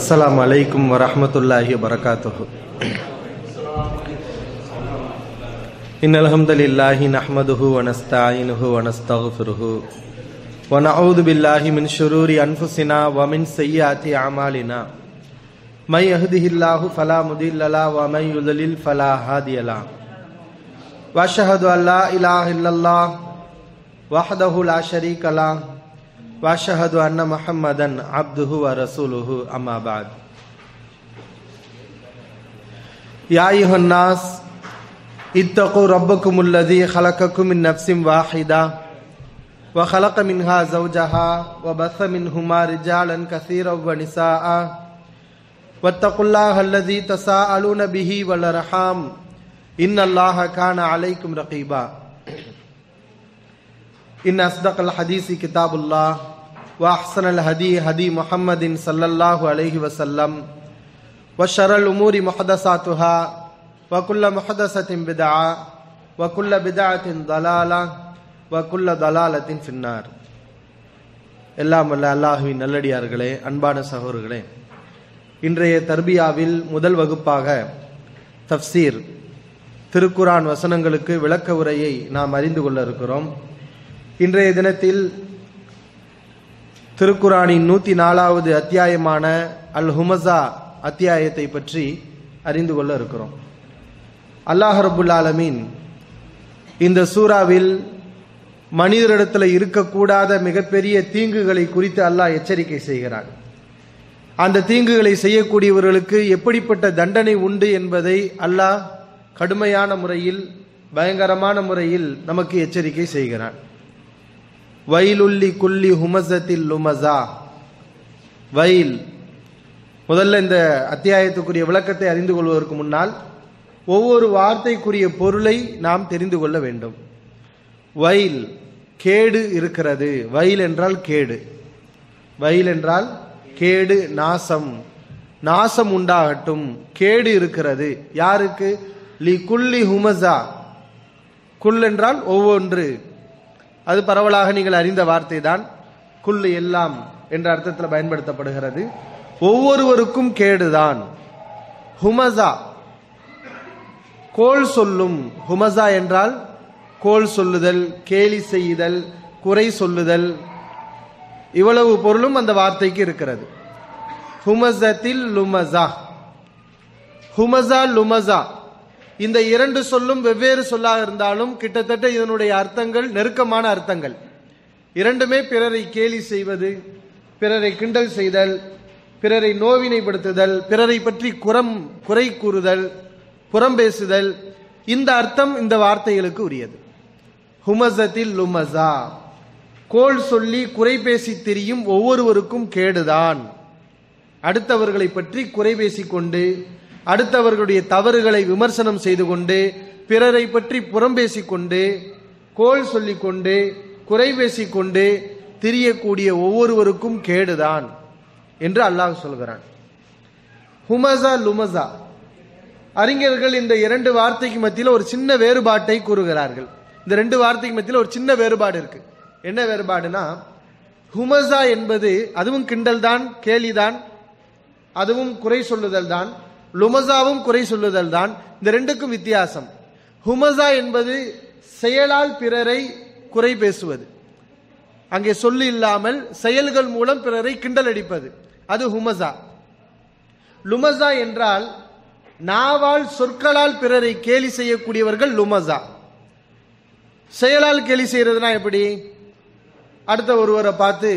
السلام عليكم ورحمة الله وبركاته إن الحمد لله نحمده ونستعينه ونستغفره ونعوذ بالله من شرور أنفسنا ومن سيئات أعمالنا من يهده الله فلا مضل له ومن يضلل فلا هادي له وأشهد أن لا إله إلا الله وحده لا شريك له واشهد ان محمدا عبده ورسوله اما بعد يا ايها الناس اتقوا ربكم الذي خلقكم من نفس واحده وخلق منها زوجها وبث منهما رجالا كثيرا ونساء واتقوا الله الذي تساءلون به والارحام ان الله كان عليكم رقيبا إن أصدق الحديث كتاب الله وأحسن الهدي هدي محمد صلى الله عليه وسلم وشر الأمور محدثاتها وكل محدثة بدعة وكل بدعة ضلالة وكل ضلالة في النار எல்லாம் வல்ல அல்லாஹுவின் நல்லடியார்களே அன்பான சகோதரர்களே இன்றைய தர்பியாவில் முதல் வகுப்பாக தப்சீர் திருக்குரான் வசனங்களுக்கு விளக்க உரையை நாம் அறிந்து கொள்ள இருக்கிறோம் இன்றைய தினத்தில் திருக்குரானின் நூத்தி நாலாவது அத்தியாயமான அல் ஹுமசா அத்தியாயத்தை பற்றி அறிந்து கொள்ள இருக்கிறோம் அல்லாஹ் ரபுல் ஆலமீன் இந்த சூறாவில் மனிதரிடத்தில் இருக்கக்கூடாத மிகப்பெரிய தீங்குகளை குறித்து அல்லாஹ் எச்சரிக்கை செய்கிறார் அந்த தீங்குகளை செய்யக்கூடியவர்களுக்கு எப்படிப்பட்ட தண்டனை உண்டு என்பதை அல்லாஹ் கடுமையான முறையில் பயங்கரமான முறையில் நமக்கு எச்சரிக்கை செய்கிறான் வயலுள்ளி குல்லி ஹுமசத்தில் லுமசா வயல் முதல்ல இந்த அத்தியாயத்துக்குரிய விளக்கத்தை அறிந்து கொள்வதற்கு முன்னால் ஒவ்வொரு வார்த்தைக்குரிய பொருளை நாம் தெரிந்து கொள்ள வேண்டும் வயல் கேடு இருக்கிறது வயல் என்றால் கேடு வயல் என்றால் கேடு நாசம் நாசம் உண்டாகட்டும் கேடு இருக்கிறது யாருக்கு லி குல்லி ஹுமசா குல் என்றால் ஒவ்வொன்று அது பரவலாக நீங்கள் அறிந்த வார்த்தை தான் குல்லு எல்லாம் என்ற அர்த்தத்தில் பயன்படுத்தப்படுகிறது ஒவ்வொருவருக்கும் கேடுதான் ஹுமசா கோல் சொல்லும் ஹுமசா என்றால் கோல் சொல்லுதல் கேலி செய்தல் குறை சொல்லுதல் இவ்வளவு பொருளும் அந்த வார்த்தைக்கு இருக்கிறது ஹுமசத்தில் லுமசா ஹுமசா லுமசா இந்த இரண்டு சொல்லும் வெவ்வேறு சொல்லாக இருந்தாலும் கிட்டத்தட்ட இதனுடைய அர்த்தங்கள் நெருக்கமான அர்த்தங்கள் இரண்டுமே பிறரை கேலி செய்வது பிறரை கிண்டல் செய்தல் பிறரை நோவினைப்படுத்துதல் பிறரை பற்றி குறம் குறை கூறுதல் புறம் பேசுதல் இந்த அர்த்தம் இந்த வார்த்தைகளுக்கு உரியது ஹுமசத்தில் லுமசா கோல் சொல்லி குறை பேசி திரியும் ஒவ்வொருவருக்கும் கேடுதான் அடுத்தவர்களை பற்றி குறை பேசிக்கொண்டு அடுத்தவர்களுடைய தவறுகளை விமர்சனம் செய்து கொண்டு பிறரை பற்றி புறம் பேசிக்கொண்டு கோல் சொல்லிக்கொண்டு குறை பேசிக்கொண்டு திரியக்கூடிய ஒவ்வொருவருக்கும் கேடுதான் என்று அல்லாஹ் சொல்கிறான் ஹுமசா லுமசா அறிஞர்கள் இந்த இரண்டு வார்த்தைக்கு மத்தியில் ஒரு சின்ன வேறுபாட்டை கூறுகிறார்கள் இந்த ரெண்டு வார்த்தைக்கு மத்தியில் ஒரு சின்ன வேறுபாடு இருக்கு என்ன வேறுபாடுனா ஹுமசா என்பது அதுவும் கிண்டல் தான் கேலிதான் அதுவும் குறை சொல்லுதல் தான் லுமசாவும் குறை சொல்லுதல் தான் இந்த ரெண்டுக்கும் வித்தியாசம் ஹுமசா என்பது செயலால் பிறரை குறை பேசுவது அங்கே சொல்லு இல்லாமல் செயல்கள் மூலம் பிறரை கிண்டல் அடிப்பது அது ஹுமசா லுமசா என்றால் நாவால் சொற்களால் பிறரை கேலி செய்யக்கூடியவர்கள் லுமசா செயலால் கேலி செய்யறதுனா எப்படி அடுத்த ஒருவரை பார்த்து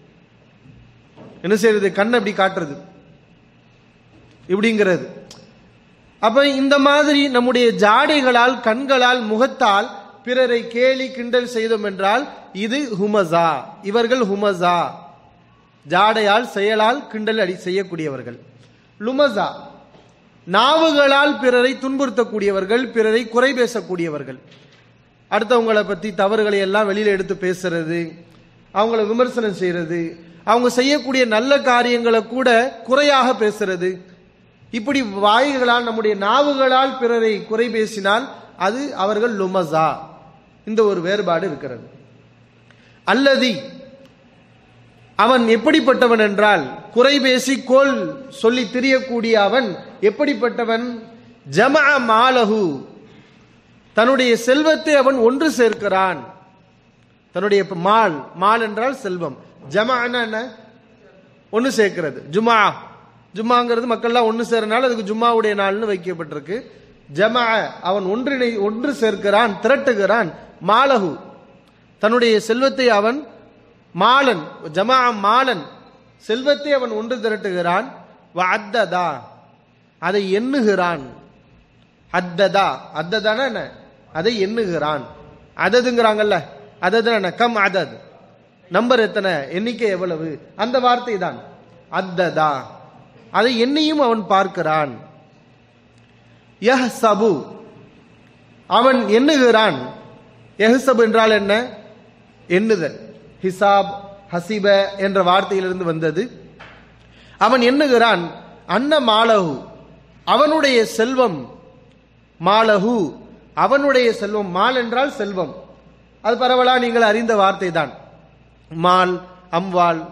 என்ன செய்யறது கண் அப்படி காட்டுறது இப்படிங்கிறது அப்ப இந்த மாதிரி நம்முடைய ஜாடைகளால் கண்களால் முகத்தால் பிறரை கேலி கிண்டல் செய்தோம் என்றால் இது ஹுமசா இவர்கள் ஹுமசா ஜாடையால் செயலால் கிண்டல் அடி செய்யக்கூடியவர்கள் லுமசா நாவுகளால் பிறரை துன்புறுத்தக்கூடியவர்கள் பிறரை குறை பேசக்கூடியவர்கள் அடுத்தவங்களை பத்தி தவறுகளை எல்லாம் வெளியில எடுத்து பேசுறது அவங்கள விமர்சனம் செய்யறது அவங்க செய்யக்கூடிய நல்ல காரியங்களை கூட குறையாக பேசுறது இப்படி வாய்களால் நம்முடைய நாவுகளால் பிறரை குறை பேசினால் அது அவர்கள் லுமசா இந்த ஒரு வேறுபாடு இருக்கிறது அல்லதி அவன் எப்படிப்பட்டவன் என்றால் குறை பேசி கோல் சொல்லி திரியக்கூடிய அவன் எப்படிப்பட்டவன் ஜமா மாலகு தன்னுடைய செல்வத்தை அவன் ஒன்று சேர்க்கிறான் தன்னுடைய இப்ப மால் மால் என்றால் செல்வம் ஜமான்னா என்ன ஒன்று சேர்க்கிறது ஜுமா ஜும்மாங்கிறது மக்கள்லாம் ஒன்று சேர்றனால அதுக்கு ஜும்மாவுடைய நாள்னு வைக்கப்பட்டிருக்கு ஜமா அவன் ஒன்றிணை ஒன்று சேர்க்கிறான் திரட்டுகிறான் மாலகு தன்னுடைய செல்வத்தை அவன் மாலன் ஜமா மாலன் செல்வத்தை அவன் ஒன்று திரட்டுகிறான் வ அத்ததா அதை எண்ணுகிறான் அத்ததா அத்ததானா என்ன அதை எண்ணுகிறான் அததுங்கிறாங்கல்ல அதது என்ன கம் அதது நம்பர் எத்தனை எண்ணிக்கை எவ்வளவு அந்த வார்த்தை தான் அத்ததா அதை எண்ணியும் அவன் பார்க்கிறான் யஹ் சபு அவன் எண்ணுகிறான் எஹ்சப் என்றால் என்ன எண்ணுதல் ஹிசாப் ஹசிப என்ற வார்த்தையிலிருந்து வந்தது அவன் எண்ணுகிறான் அன்ன மாலகு அவனுடைய செல்வம் மாலகு அவனுடைய செல்வம் மால் என்றால் செல்வம் அது பரவலா நீங்கள் அறிந்த வார்த்தை தான் மால் அம்வால்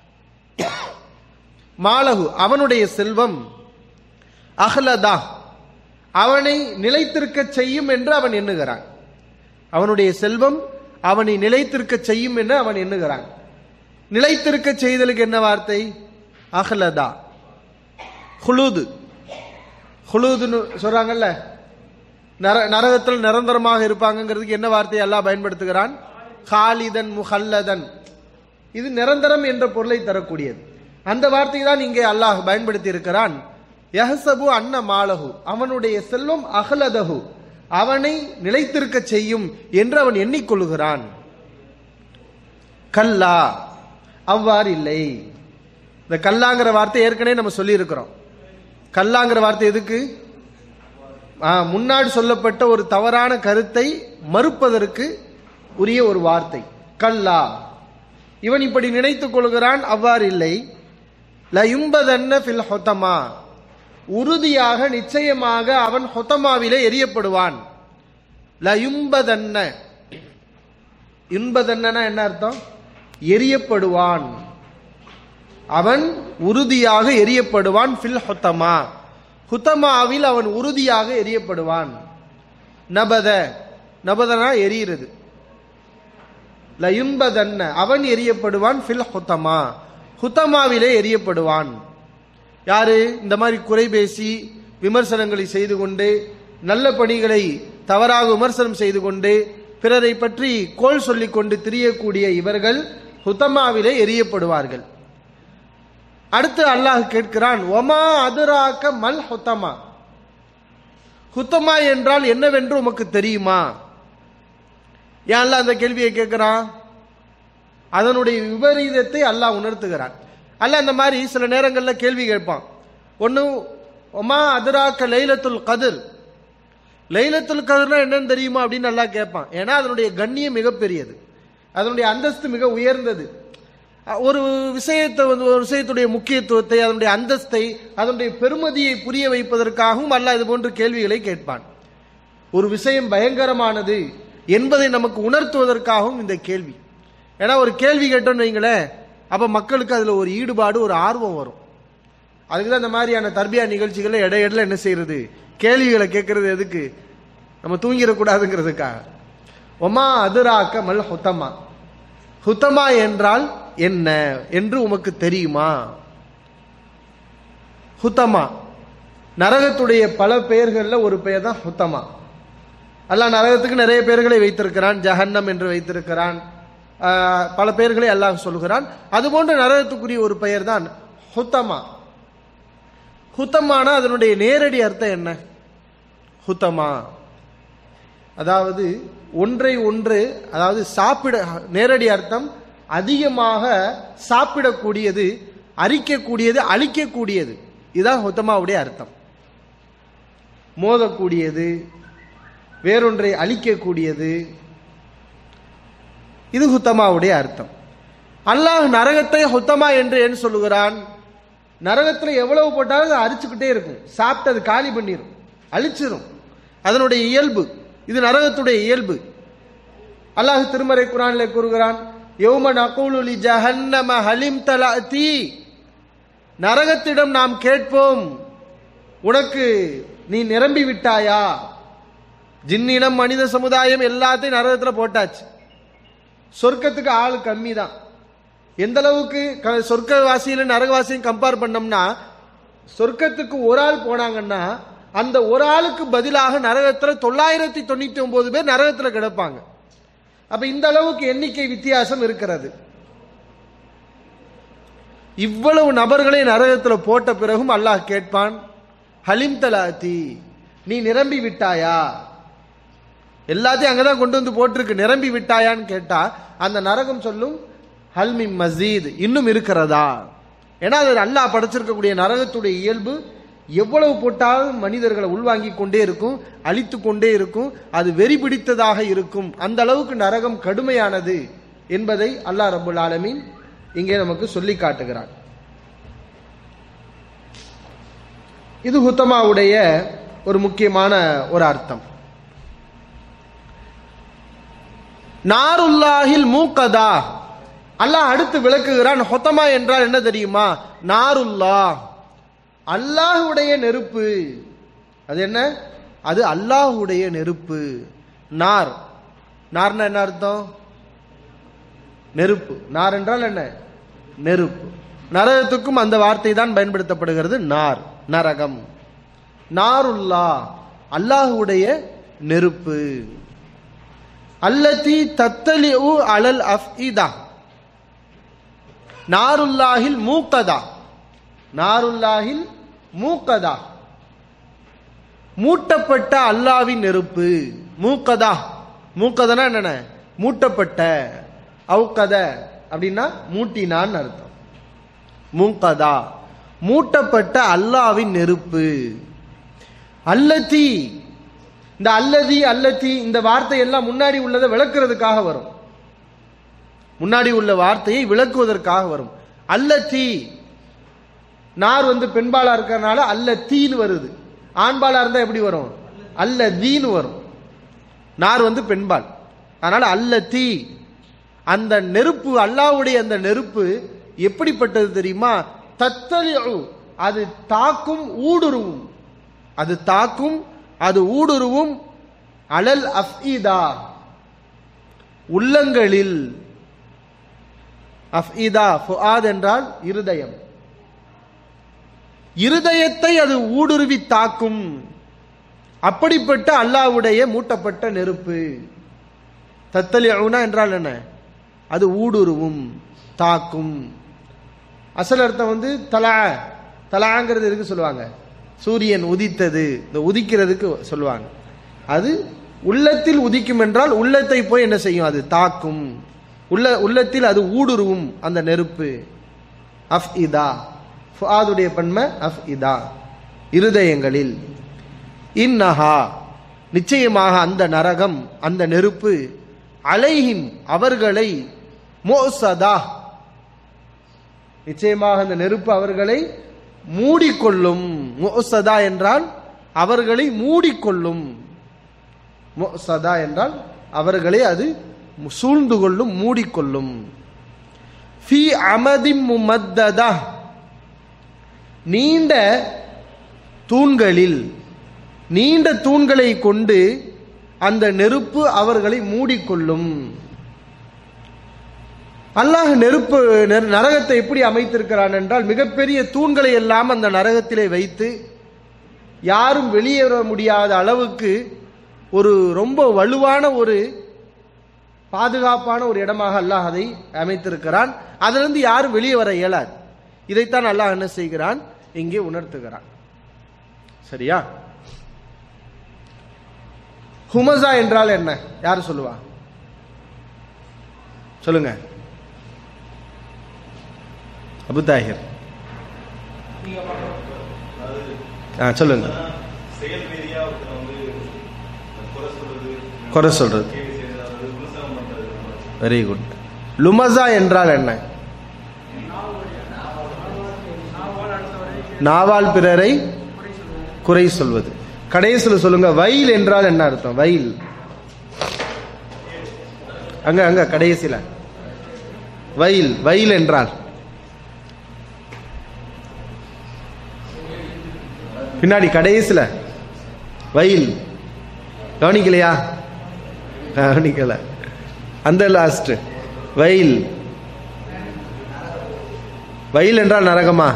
மாலகு அவனுடைய செல்வம் அஹ்லதா அவனை நிலைத்திருக்க செய்யும் என்று அவன் எண்ணுகிறான் அவனுடைய செல்வம் அவனை நிலைத்திருக்க செய்யும் என்று அவன் எண்ணுகிறான் நிலைத்திருக்க செய்தலுக்கு என்ன வார்த்தை அஹ்லதா ஹுலூது ஹுலூதுன்னு சொல்றாங்கல்ல நர நரகத்தில் நிரந்தரமாக இருப்பாங்கங்கிறதுக்கு என்ன வார்த்தையை எல்லாம் பயன்படுத்துகிறான் ஹாலிதன் முஹல்லதன் இது நிரந்தரம் என்ற பொருளை தரக்கூடியது அந்த வார்த்தை தான் இங்கே அல்லாஹ் பயன்படுத்தி இருக்கிறான் யஹசபு அன்ன மாலகு அவனுடைய செல்வம் அகலதகு அவனை நிலைத்திருக்க செய்யும் என்று அவன் எண்ணிக்கொள்கிறான் கல்லா அவ்வாறு இல்லை இந்த கல்லாங்கிற வார்த்தை ஏற்கனவே நம்ம சொல்லி இருக்கிறோம் கல்லாங்கிற வார்த்தை எதுக்கு ஆ, முன்னாடி சொல்லப்பட்ட ஒரு தவறான கருத்தை மறுப்பதற்கு உரிய ஒரு வார்த்தை கல்லா இவன் இப்படி நினைத்துக் கொள்கிறான் அவ்வாறு இல்லை லயும்பதன்ன ஃபில் ஹொத்தமா உறுதியாக நிச்சயமாக அவன் ஹொத்தமாவிலே எரியப்படுவான் லயும்பதன்ன இன்பதன்னா என்ன அர்த்தம் எரியப்படுவான் அவன் உறுதியாக எரியப்படுவான் ஃபில் ஹொத்தமா ஹுத்தமாவில் அவன் உறுதியாக எரியப்படுவான் நபத நபதனா எரியிறது லயும்பதன்ன அவன் எரியப்படுவான் ஃபில் ஹுத்தமா ஹுத்தமாவிலே எரியப்படுவான் யாரு இந்த மாதிரி குறை பேசி விமர்சனங்களை செய்து கொண்டு நல்ல பணிகளை தவறாக விமர்சனம் செய்து கொண்டு பிறரை பற்றி கோல் சொல்லிக் கொண்டு திரியக்கூடிய இவர்கள் ஹுத்தமாவிலே எரியப்படுவார்கள் அடுத்து அல்லாஹ் கேட்கிறான் ஒமா அதுராக்க மல் ஹுத்தமா ஹுத்தமா என்றால் என்னவென்று உமக்கு தெரியுமா ஏன் அல்லாஹ் அந்த கேள்வியை கேட்கிறான் அதனுடைய விபரீதத்தை அல்லாஹ் உணர்த்துகிறான் அல்லாஹ் இந்த மாதிரி சில நேரங்களில் கேள்வி கேட்பான் ஒன்று ஒமா அதுராக்க லைலத்துல் கதிர் லைலத்துல் கதிர்னா என்னன்னு தெரியுமா அப்படின்னு அல்லாஹ் கேட்பான் ஏன்னா அதனுடைய கண்ணியம் மிகப்பெரியது அதனுடைய அந்தஸ்து மிக உயர்ந்தது அஹ் ஒரு விஷயத்தை வந்து ஒரு விஷயத்துடைய முக்கியத்துவத்தை அதனுடைய அந்தஸ்தை அதனுடைய பெருமதியை புரிய வைப்பதற்காகவும் அல்லாஹ் இது போன்ற கேள்விகளை கேட்பான் ஒரு விஷயம் பயங்கரமானது என்பதை நமக்கு உணர்த்துவதற்காகவும் இந்த கேள்வி ஏன்னா ஒரு கேள்வி கேட்டோம்னு வைங்களேன் அப்ப மக்களுக்கு அதுல ஒரு ஈடுபாடு ஒரு ஆர்வம் வரும் அதுக்கு தான் இந்த மாதிரியான தர்பியா நிகழ்ச்சிகளை இடையிடல என்ன செய்யறது கேள்விகளை கேட்கறது எதுக்கு நம்ம தூங்கிடக்கூடாதுங்கிறதுக்காக ஒமா அதுராக்க மல் ஹுத்தமா ஹுத்தமா என்றால் என்ன என்று உமக்கு தெரியுமா ஹுத்தமா நரகத்துடைய பல பெயர்கள்ல ஒரு பெயர் தான் ஹுத்தமா அல்லாஹ் நரகத்துக்கு நிறைய பெயர்களை வைத்திருக்கிறான் ஜஹன்னம் என்று வைத்திருக்கிறான் ஆஹ், பல பெயர்களை அல்லாஹ் சொல்கிறான் அதுபோன்ற நரகத்துக்குரிய ஒரு பெயர் தான் ஹுத்தமா ஹுத்தமான அதனுடைய நேரடி அர்த்தம் என்ன ஹுத்தமா அதாவது ஒன்றை ஒன்று அதாவது சாப்பிட நேரடி அர்த்தம் அதிகமாக சாப்பிடக்கூடியது அரிக்கக்கூடியது அழிக்கக்கூடியது இதுதான் ஹுத்தமாவுடைய அர்த்தம் மோதக்கூடியது வேறொன்றை அழிக்கக்கூடியது இது ஹுத்தமாவுடைய அர்த்தம் அல்லாஹ் நரகத்தை ஹுத்தமா என்று ஏன் சொல்லுகிறான் நரகத்துல எவ்வளவு போட்டாலும் அது அரிச்சுக்கிட்டே இருக்கும் சாப்பிட்டு அது காலி பண்ணிரும் அழிச்சிரும் அதனுடைய இயல்பு இது நரகத்துடைய இயல்பு அல்லாஹ் திருமறை குரானில் கூறுகிறான் யௌம நகூலு லி ஜஹன்னம ஹலிம் தலஅதி நரகத்திடம் நாம் கேட்போம் உனக்கு நீ நிரம்பி விட்டாயா ஜின்னினம் மனித சமுதாயம் எல்லாத்தையும் நரகத்துல போட்டாச்சு சொர்க்கத்துக்கு ஆள் கம்மி தான் எந்த அளவுக்கு க- சொர்க்கவாசியில நரகவாசியும் கம்பேர் பண்ணோம்னா சொர்க்கத்துக்கு ஒரு ஆள் போனாங்கன்னா அந்த ஒரு ஆளுக்கு பதிலாக நரகத்துல தொள்ளாயிரத்தி தொண்ணூத்தி ஒன்பது பேர் நரகத்துல கிடப்பாங்க அப்ப இந்த அளவுக்கு எண்ணிக்கை வித்தியாசம் இருக்கிறது இவ்வளவு நபர்களை நரகத்துல போட்ட பிறகும் அல்லாஹ் கேட்பான் ஹலிம் தலாத்தி நீ நிரம்பி விட்டாயா எல்லாத்தையும் அங்கதான் கொண்டு வந்து போட்டிருக்கு நிரம்பி விட்டாயான்னு கேட்டா அந்த நரகம் சொல்லும் ஹல்மி மசீத் இன்னும் இருக்கிறதா ஏன்னா அது அல்லாஹ் படைச்சிருக்கக்கூடிய நரகத்துடைய இயல்பு எவ்வளவு போட்டாலும் மனிதர்களை உள்வாங்கிக் கொண்டே இருக்கும் அழித்து கொண்டே இருக்கும் அது வெறி பிடித்ததாக இருக்கும் அந்த அளவுக்கு நரகம் கடுமையானது என்பதை அல்லாஹ் ரபுல் ஆலமீன் இங்கே நமக்கு சொல்லி காட்டுகிறான் இது ஹுத்தமாவுடைய ஒரு முக்கியமான ஒரு அர்த்தம் நாருல்லாஹில் மூக்கதா அல்லாஹ் அடுத்து விளக்குகிறான் ஹொத்தமா என்றால் என்ன தெரியுமா நாருல்லா அல்லாஹுடைய நெருப்பு அது என்ன அது அல்லாஹுடைய நெருப்பு நார் நார்னா என்ன அர்த்தம் நெருப்பு நார் என்றால் என்ன நெருப்பு நரகத்துக்கும் அந்த வார்த்தை தான் பயன்படுத்தப்படுகிறது நார் நரகம் நாருல்லா அல்லாஹுடைய நெருப்பு அல்லதி தத்தலிஉ அலல் அஃஇதா நாருல்லாஹில் மூக்கதா நாருல்லாஹில் மூக்கதா மூட்டப்பட்ட அல்லாவின் நெருப்பு மூக்கதா மூக்கதனா என்னென்ன மூட்டப்பட்ட அவுக்கத அப்படின்னா மூட்டினான்னு அர்த்தம் மூக்கதா மூட்டப்பட்ட அல்லாவின் நெருப்பு அல்லதி இந்த அல்லதி அல்லதி இந்த வார்த்தை எல்லாம் முன்னாடி உள்ளதை விளக்குறதுக்காக வரும் முன்னாடி உள்ள வார்த்தையை விளக்குவதற்காக வரும் அல்லதி நார் வந்து பெண்பாலா இருக்கறனால அல்ல தீன்னு வருது ஆண்பாலா இருந்தா எப்படி வரும் அல்ல தீன்னு வரும் நார் வந்து பெண்பால் அதனால அல்ல தீ அந்த நெருப்பு அல்லாவுடைய அந்த நெருப்பு எப்படிப்பட்டது தெரியுமா தத்தலிஉ அது தாக்கும் ஊடுருவும் அது தாக்கும் அது ஊடுருவும் அலல் அஃஇதா உள்ளங்களில் அஃஇதா ஃபுஆத் என்றால் இருதயம் இருதயத்தை அது ஊடுருவி தாக்கும் அப்படிப்பட்ட அல்லாஹ்வுடைய மூட்டப்பட்ட நெருப்பு தத்தலிஉனா என்றால் என்ன அது ஊடுருவும் தாக்கும் அசல் அர்த்தம் வந்து தலா தலாங்கிறது எதுக்கு சொல்லுவாங்க சூரியன் உதித்தது இந்த உதிக்கிறதுக்கு சொல்லுவாங்க அது உள்ளத்தில் உதிக்கும் என்றால் உள்ளத்தை போய் என்ன செய்யும் அது தாக்கும் உள்ள உள்ளத்தில் அது ஊடுருவும் அந்த நெருப்பு அஃப் இதா ஃபுஆதுடைய பன்மை அஃப் இதா இருதயங்களில் இன்னஹா நிச்சயமாக அந்த நரகம் அந்த நெருப்பு அலைஹிம் அவர்களை மோசதா நிச்சயமாக அந்த நெருப்பு அவர்களை மூடிக்கொள்ளும் மோசதா என்றால் அவர்களை மூடிக்கொள்ளும் மோசதா என்றால் அவர்களை அது சூழ்ந்து கொள்ளும் மூடிக்கொள்ளும் ஃபி அமதிம் முமத்ததா நீண்ட தூண்களில் நீண்ட தூண்களை கொண்டு அந்த நெருப்பு அவர்களை மூடிக்கொள்ளும் அல்லாஹ் நெருப்பு நெரு- நரகத்தை எப்படி அமைத்திருக்கிறான் என்றால் மிகப்பெரிய தூண்களை எல்லாம் அந்த நரகத்திலே வைத்து யாரும் வெளியேற முடியாத அளவுக்கு ஒரு ரொம்ப வலுவான ஒரு பாதுகாப்பான ஒரு இடமாக அல்லாஹ் அதை அமைத்திருக்கிறான் அதிலிருந்து யாரும் வெளியே வர இயலாது இதைத்தான் அல்லாஹ் என்ன செய்கிறான் இங்கே உணர்த்துகிறான் சரியா ஹுமசா என்றால் என்ன யார் சொல்லுவா சொல்லுங்க அபு தாஹிர் ஆ சொல்லுங்க செயல் ரீதியா ஒருத்தனை வந்து குறை சொல்றது குறை சொல்றது கேள்வி செய்யறது அதாவது விமர்சனம் பண்றது வெரி குட் லுமசா என்றால் என்ன நாவால் பிறரை குறை சொல்வது கடைசியில் சொல்லுங்க வயல் என்றால் என்ன அர்த்தம் வயல் அங்க அங்க கடைசியில வயல் வயல் என்றால் பின்னாடி கடைசில வயல் கவனிக்கலையா கவனிக்கல அந்த லாஸ்ட் வயல் வயல் என்றால் நரகமா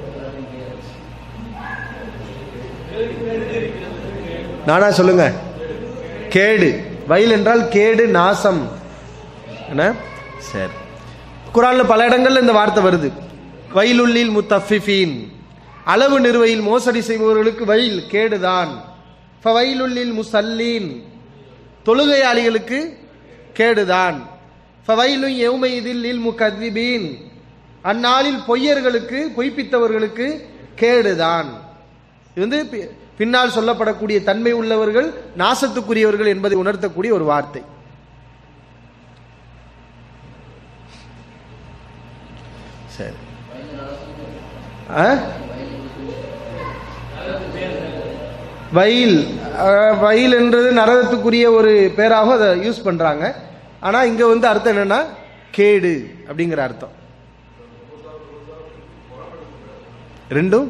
நானா சொல்லுங்க கேடு வயல் என்றால் கேடு நாசம் என்ன சரி குரான்ல பல இடங்கள்ல இந்த வார்த்தை வருது வயலுள்ளில் முத்தஃபிஃபீன் அளவு நிறுவையில் மோசடி செய்பவர்களுக்கு வயல் கேடுதான் ஃபவைலுள்ளில் முசல்லீன் தொழுகையாளிகளுக்கு கேடுதான் ஃபவைலு யௌமைதில் லில் முகத்விபீன் அந்நாளில் பொய்யர்களுக்கு பொய்ப்பித்தவர்களுக்கு கேடுதான் இது வந்து பி- பின்னால் சொல்லப்படக்கூடிய தன்மை உள்ளவர்கள் நாசத்துக்குரியவர்கள் என்பதை உணர்த்தக்கூடிய ஒரு வார்த்தை சரி ஆ? வயல் அஹ், வயல் என்றது நரகத்துக்குரிய ஒரு பேராக அதை யூஸ் பண்றாங்க ஆனா இங்க வந்து அர்த்தம் என்னன்னா கேடு அப்படிங்கிற அர்த்தம் ரெண்டும்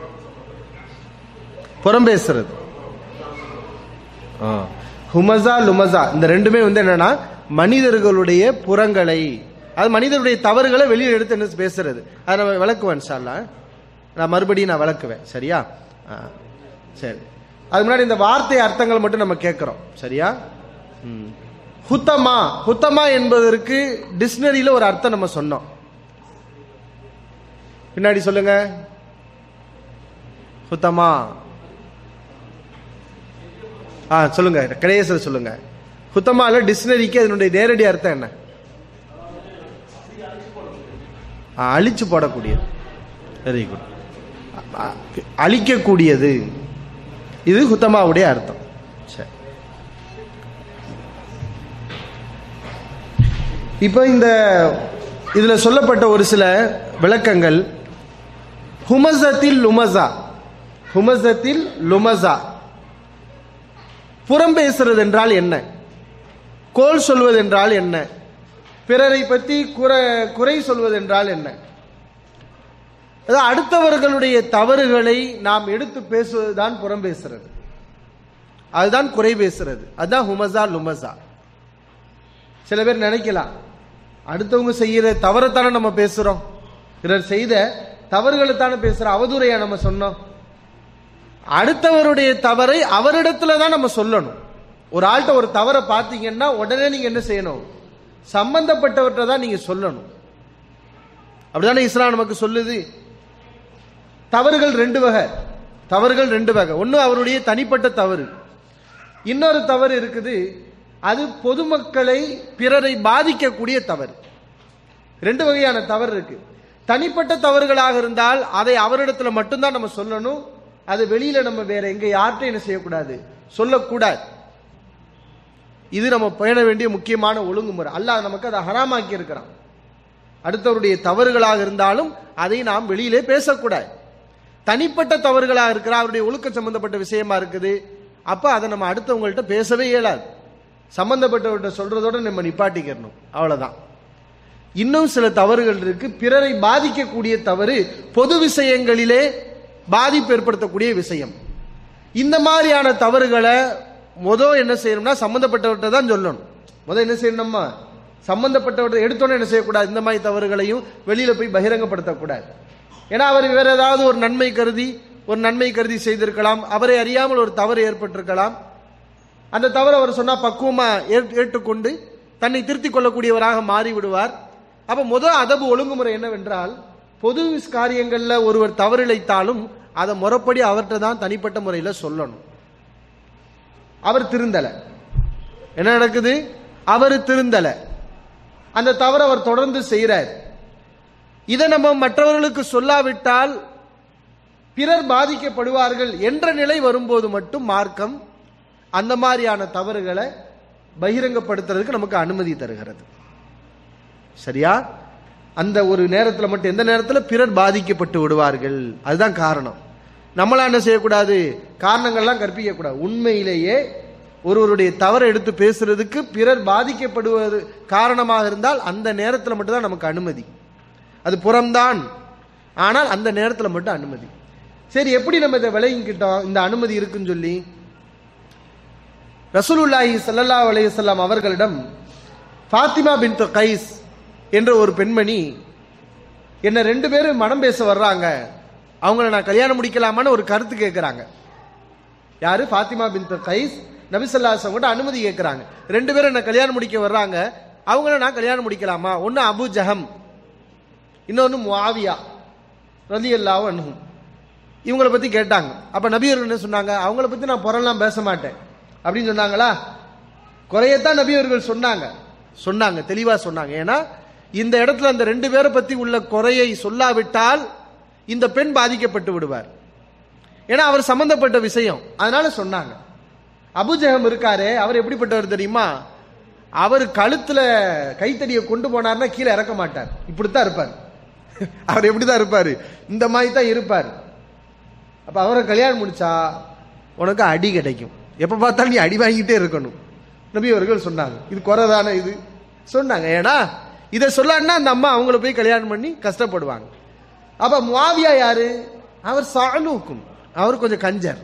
புறம் பேசுறது ஆ. ஹுமசா லுமசா இந்த ரெண்டுமே வந்து என்னன்னா மனிதர்களுடைய புறங்களை அது மனிதருடைய தவறுகளை வெளியே எடுத்து என்ன பேசுறது அதை நம்ம விளக்குவேன் இன்ஷா நான் மறுபடியும் நான் விளக்குவேன் சரியா ஆ. சரி அது முன்னாடி இந்த வார்த்தை அர்த்தங்கள் மட்டும் நம்ம கேட்கிறோம் சரியா ம். ஹுத்தமா ஹுத்தமா என்பதற்கு டிக்ஷனரியில ஒரு அர்த்தம் நம்ம சொன்னோம் பின்னாடி சொல்லுங்க ஹுத்தமா ஆ சொல்லுங்க கடைசியில் சொல்லுங்க ஹுத்தமால டிக்ஷனரிக்கு அதனுடைய நேரடி அர்த்தம் என்ன ஆ, அழிச்சு போடக்கூடியது வெரி குட் அழிக்கக்கூடியது இது ஹுத்தமாவுடைய அர்த்தம் சரி இப்போ இந்த இதுல சொல்லப்பட்ட ஒரு சில விளக்கங்கள் ஹுமசத்தில் லுமசா ஹுமசத்தில் லுமசா புறம் பேசுறது என்றால் என்ன கோல் சொல்வது என்றால் என்ன பிறரை பற்றி குறை குறை சொல்வது என்றால் என்ன அதாவது அடுத்தவர்களுடைய தவறுகளை நாம் எடுத்து பேசுவதுதான் புறம் பேசுறது அதுதான் குறை பேசுறது அதுதான் ஹுமசா லுமசா சில பேர் நினைக்கலாம் அடுத்தவங்க செய்யற தவறைத்தானே நம்ம பேசுறோம் பிறர் செய்த தவறுகளை தானே பேசுறோம் அவதூறையா நம்ம சொன்னோம் அடுத்தவருடைய தவறை அவரிடத்துல தான் நம்ம சொல்லணும் ஒரு ஆள்கிட்ட ஒரு தவறை பார்த்தீங்கன்னா உடனே நீங்க என்ன செய்யணும் சம்பந்தப்பட்டவர்கிட்ட தான் நீங்க சொல்லணும் அப்படிதானே இஸ்லாம் நமக்கு சொல்லுது தவறுகள் ரெண்டு வகை தவறுகள் ரெண்டு வகை ஒன்று அவருடைய தனிப்பட்ட தவறு இன்னொரு தவறு இருக்குது அது பொதுமக்களை பிறரை பாதிக்கக்கூடிய தவறு ரெண்டு வகையான தவறு இருக்கு தனிப்பட்ட தவறுகளாக இருந்தால் அதை அவரிடத்துல மட்டும்தான் நம்ம சொல்லணும் அது வெளியில நம்ம வேற எங்க யார்கிட்ட என்ன செய்யக்கூடாது சொல்லக்கூடாது இது நம்ம பேண வேண்டிய முக்கியமான ஒழுங்குமுறை அல்லாஹ் நமக்கு அதை ஹராமாக்கி இருக்கிறான் அடுத்தவருடைய தவறுகளாக இருந்தாலும் அதை நாம் வெளியிலே பேசக்கூடாது தனிப்பட்ட தவறுகளாக இருக்கிற அவருடைய ஒழுக்க சம்பந்தப்பட்ட விஷயமா இருக்குது அப்ப அதை நம்ம அடுத்தவங்கள்ட்ட பேசவே இயலாது சம்பந்தப்பட்டவர்கிட்ட சொல்றதோட நம்ம நிப்பாட்டிக்கிறணும் அவ்வளவுதான் இன்னும் சில தவறுகள் இருக்கு பிறரை பாதிக்கக்கூடிய தவறு பொது விஷயங்களிலே பாதிப்பு ஏற்படுத்தக்கூடிய விஷயம் இந்த மாதிரியான தவறுகளை முத என்ன செய்யணும்னா சம்பந்தப்பட்டவர்கிட்ட தான் சொல்லணும் முத என்ன செய்யணும்மா சம்பந்தப்பட்டவர்கிட்ட எடுத்தோன்னே என்ன செய்யக்கூடாது இந்த மாதிரி தவறுகளையும் வெளியில போய் பகிரங்கப்படுத்தக்கூடாது ஏன்னா அவர் வேற ஏதாவது ஒரு நன்மை கருதி ஒரு நன்மை கருதி செய்திருக்கலாம் அவரை அறியாமல் ஒரு தவறு ஏற்பட்டிருக்கலாம் அந்த தவறு அவர் சொன்னா பக்குவமா ஏற்- ஏற்றுக்கொண்டு தன்னை திருத்திக் கொள்ளக்கூடியவராக மாறி விடுவார் அப்ப முதல் அதபு ஒழுங்குமுறை என்னவென்றால் பொது காரியங்கள்ல ஒருவர் தவறிழைத்தாலும் அதை முறைப்படி அவர்கிட்ட தான் தனிப்பட்ட முறையில சொல்லணும் அவர் திருந்தல என்ன நடக்குது அவர் திருந்தல அந்த தவறை அவர் தொடர்ந்து செய்கிறார் இதை நம்ம மற்றவர்களுக்கு சொல்லாவிட்டால் பிறர் பாதிக்கப்படுவார்கள் என்ற நிலை வரும்போது மட்டும் மார்க்கம் அந்த மாதிரியான தவறுகளை பகிரங்கப்படுத்துறதுக்கு நமக்கு அனுமதி தருகிறது சரியா அந்த ஒரு நேரத்தில் மட்டும் எந்த நேரத்தில் பிறர் பாதிக்கப்பட்டு விடுவார்கள் அதுதான் காரணம் நம்மளா என்ன செய்யக்கூடாது காரணங்கள்லாம் கற்பிக்க கூடாது உண்மையிலேயே ஒருவருடைய தவறை எடுத்து பேசுறதுக்கு பிறர் பாதிக்கப்படுவது காரணமாக இருந்தால் அந்த நேரத்தில் மட்டும்தான் நமக்கு அனுமதி அது புறம்தான் ஆனால் அந்த நேரத்தில் மட்டும் அனுமதி சரி எப்படி நம்ம இதை விளங்கிக்கிட்டோம் இந்த அனுமதி இருக்குன்னு சொல்லி ரசூலுல்லாஹி ஸல்லல்லாஹு அலைஹி வஸல்லம் அவர்களிடம் ஃபாத்திமா பின்த் கைஸ் என்ற ஒரு பெண்மணி என்ன ரெண்டு பேரும் மனம் பேச வர்றாங்க அவங்கள நான் கல்யாணம் முடிக்கலாமான்னு ஒரு கருத்து கேட்குறாங்க யாரு ஃபாத்திமா பின்த் கைஸ் நபிசல்லாசம் கூட அனுமதி கேட்குறாங்க ரெண்டு பேரும் என்ன கல்யாணம் முடிக்க வர்றாங்க அவங்கள நான் கல்யாணம் முடிக்கலாமா ஒன்று அபு ஜஹம் இன்னொன்று முஆவியா ரலியல்லாஹு அன்ஹும் இவங்கள பற்றி கேட்டாங்க அப்போ நபியர்கள் என்ன சொன்னாங்க அவங்கள பற்றி நான் புறம்லாம் பேச மாட்டேன் அப்படின்னு சொன்னாங்களா குறையத்தான் நபியவர்கள் சொன்னாங்க சொன்னாங்க தெளிவாக சொன்னாங்க ஏன்னா இந்த இடத்துல அந்த ரெண்டு பேரை பற்றி உள்ள குறையை சொல்லாவிட்டால் இந்த பெண் பாதிக்கப்பட்டு விடுவார் ஏன்னா அவர் சம்பந்தப்பட்ட விஷயம் அதனால சொன்னாங்க அபுஜகம் இருக்காரே அவர் எப்படிப்பட்டவர் தெரியுமா அவர் கழுத்துல கைத்தடியை கொண்டு போனார்னா கீழே இறக்க மாட்டார் இப்படித்தான் இருப்பார் அவர் எப்படிதான் இருப்பாரு இந்த மாதிரி தான் இருப்பார் அப்ப அவரை கல்யாணம் முடிச்சா உனக்கு அடி கிடைக்கும் எப்ப பார்த்தாலும் நீ அடி வாங்கிட்டே இருக்கணும் நபி அவர்கள் சொன்னாங்க இது குறைதானே இது சொன்னாங்க ஏன்னா இதை சொல்லான்னா அந்த அம்மா அவங்கள போய் கல்யாணம் பண்ணி கஷ்டப்படுவாங்க அப்ப முவாவியா யாரு அவர் சாலூக்கும் அவர் கொஞ்சம் கஞ்சர்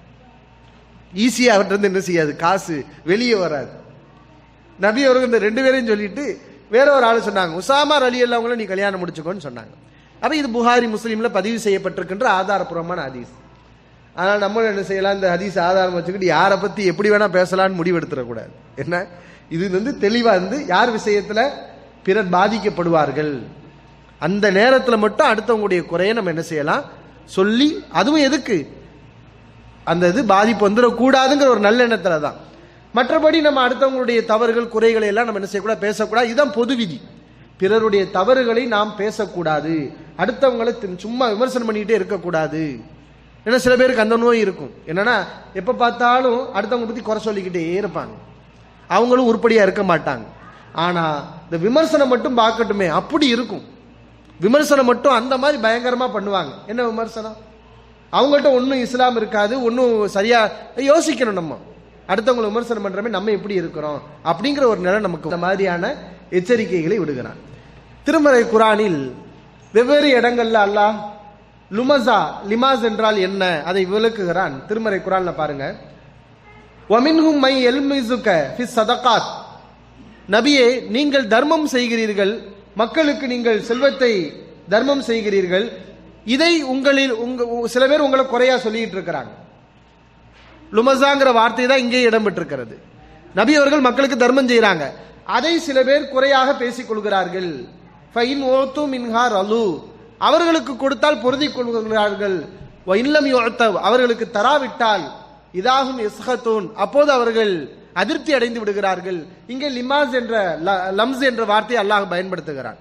ஈஸியா அவர்கிட்ட இருந்து என்ன செய்யாது காசு வெளியே வராது நபி அவர்கள் இந்த ரெண்டு பேரையும் சொல்லிட்டு வேற ஒரு ஆள் சொன்னாங்க உசாமா அலி அல்லாவங்கள நீ கல்யாணம் முடிச்சுக்கோன்னு சொன்னாங்க அப்ப இது புகாரி முஸ்லீம்ல பதிவு செய்யப்பட்டிருக்கின்ற ஆதாரபூர்வமான ஹதீஸ் ஆனால் நம்மளும் என்ன செய்யலாம் இந்த ஹதீஸ் ஆதாரம் வச்சுக்கிட்டு யாரை பத்தி எப்படி வேணா பேசலாம்னு முடிவெடுத்துடக்கூடாது என்ன இது வந்து தெளிவா இருந்து யார் விஷயத்துல பிறர் பாதிக்கப்படுவார்கள் அந்த நேரத்தில் மட்டும் அடுத்தவங்களுடைய குறையை நம்ம என்ன செய்யலாம் சொல்லி அதுவும் எதுக்கு அந்த இது பாதிப்பு வந்துடக்கூடாதுங்கிற ஒரு நல்லெண்ணத்துல தான் மற்றபடி நம்ம அடுத்தவங்களுடைய தவறுகள் குறைகளை எல்லாம் நம்ம என்ன செய்யக்கூடாது பேசக்கூடாது இதுதான் பொது விதி பிறருடைய தவறுகளை நாம் பேசக்கூடாது அடுத்தவங்களை தி- சும்மா விமர்சனம் பண்ணிக்கிட்டே இருக்கக்கூடாது ஏன்னா சில பேருக்கு அந்த நோய் இருக்கும் என்னன்னா எப்ப பார்த்தாலும் அடுத்தவங்க பத்தி குறை சொல்லிக்கிட்டே இருப்பாங்க அவங்களும் உருப்படியா இருக்க மாட்டாங்க ஆனா இந்த விமர்சனம் மட்டும் பார்க்கட்டுமே அப்படி இருக்கும் விமர்சனம் மட்டும் அந்த மாதிரி பயங்கரமா பண்ணுவாங்க என்ன விமர்சனம் அவங்கள்ட்ட ஒன்றும் இஸ்லாம் இருக்காது ஒன்றும் சரியா யோசிக்கணும் நம்ம அடுத்தவங்களை விமர்சனம் பண்றமே நம்ம எப்படி இருக்கிறோம் அப்படிங்கிற ஒரு நிலை நமக்கு இந்த மாதிரியான எச்சரிக்கைகளை விடுகிறான் திருமறை குரானில் வெவ்வேறு இடங்கள்ல அல்லாஹ் லுமசா லிமாஸ் என்றால் என்ன அதை விளக்குகிறான் திருமறை குரான்ல பாருங்க ஒமின்ஹும் மை எல்மிசுக ஃபிஸ் சதகாத் நபியே நீங்கள் தர்மம் செய்கிறீர்கள் மக்களுக்கு நீங்கள் செல்வத்தை தர்மம் செய்கிறீர்கள் இதை உங்களில் உங்க உ- சில பேர் உங்களை குறையா சொல்லிட்டு இருக்கிறாங்க லுமசாங்கிற வார்த்தை தான் இங்கே இடம்பெற்றிருக்கிறது நபி அவர்கள் மக்களுக்கு தர்மம் செய்றாங்க அதை சில பேர் குறையாக பேசிக் கொள்கிறார்கள் ஃபைன் ஓத்து மின்ஹார் அலு அவர்களுக்கு கொடுத்தால் பொருந்திக் கொள்கிறார்கள் வ இல்லம் யுஅத்தவ் அவர்களுக்கு தராவிட்டால் இதாகும் இஸ்ஹத்தூன் அப்போது அவர்கள் அதிருப்தி அடைந்து விடுகிறார்கள் இங்கே லிமாஸ் என்ற ல- லம்ஸ் என்ற வார்த்தையை அல்லாஹ் பயன்படுத்துகிறான்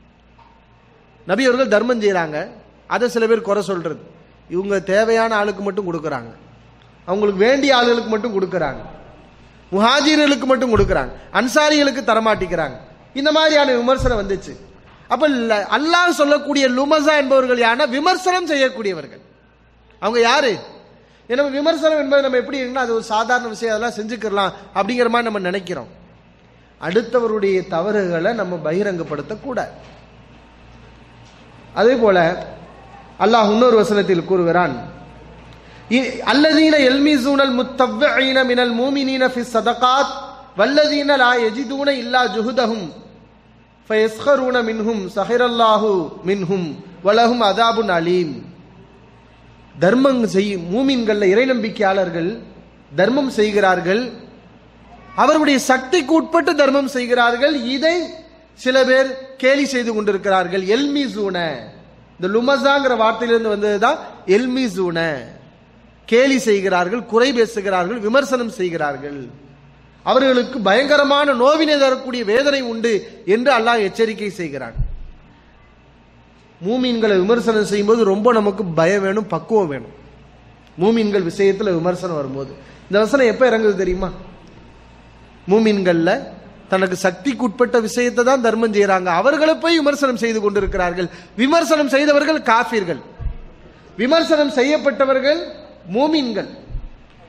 நபி அவர்கள் தர்மம் செய்றாங்க அதை சில பேர் குறை சொல்றது இவங்க தேவையான ஆளுக்கு மட்டும் கொடுக்கறாங்க அவங்களுக்கு வேண்டிய ஆளுகளுக்கு மட்டும் கொடுக்கறாங்க முஹாஜிர்களுக்கு மட்டும் கொடுக்கறாங்க அன்சாரிகளுக்கு தரமாட்டிக்கிறாங்க இந்த மாதிரியான விமர்சனம் வந்துச்சு அப்ப ல- அல்லாஹ் சொல்லக்கூடிய லுமசா என்பவர்கள் யாருன்னா விமர்சனம் செய்யக்கூடியவர்கள் அவங்க யாரு ஏன்னா விமர்சனம் என்பது நம்ம எப்படி இருக்குன்னா அது ஒரு சாதாரண விஷயம் அதெல்லாம் செஞ்சுக்கலாம் அப்படிங்கிற மாதிரி நம்ம நினைக்கிறோம் அடுத்தவருடைய தவறுகளை நம்ம பகிரங்கப்படுத்தக்கூடாது அதே போல அல்லாஹ் இன்னொரு வசனத்தில் கூறுகிறான் இ- அல்லதீன எல்மிசூனல் முத்தவ்வீன மினல் மூமினீன ஃபி சதகாத் வல்லதீன லா யஜிதூன இல்லா ஜுஹுதஹும் ஃபயஸ்கரூன மின்ஹும் சஹிரல்லாஹு மின்ஹும் வலஹும் அதாபுன் அலீம் தர்மம் செய்யும் மூமின்கள்ல இறை நம்பிக்கையாளர்கள் தர்மம் செய்கிறார்கள் அவருடைய சக்திக்கு உட்பட்டு தர்மம் செய்கிறார்கள் இதை சில பேர் கேலி செய்து கொண்டிருக்கிறார்கள் எல்மிசூன இந்த லுமசாங்கிற வார்த்தையிலிருந்து வந்ததுதான் எல்மிசூன கேலி செய்கிறார்கள் குறை பேசுகிறார்கள் விமர்சனம் செய்கிறார்கள் அவர்களுக்கு பயங்கரமான நோவினை தரக்கூடிய வேதனை உண்டு என்று அல்லாஹ் எச்சரிக்கை செய்கிறான் மூமீன்களை விமர்சனம் செய்யும்போது ரொம்ப நமக்கு பயம் வேணும் பக்குவம் வேணும் மூமீன்கள் விஷயத்துல விமர்சனம் வரும்போது இந்த வசனம் எப்ப இறங்குது தெரியுமா மூமின்கள்ல தனக்கு சக்திக்கு உட்பட்ட விஷயத்தை தான் தர்மம் செய்யறாங்க அவர்களை போய் விமர்சனம் செய்து கொண்டிருக்கிறார்கள் விமர்சனம் செய்தவர்கள் காஃபிர்கள் விமர்சனம் செய்யப்பட்டவர்கள் மூமின்கள்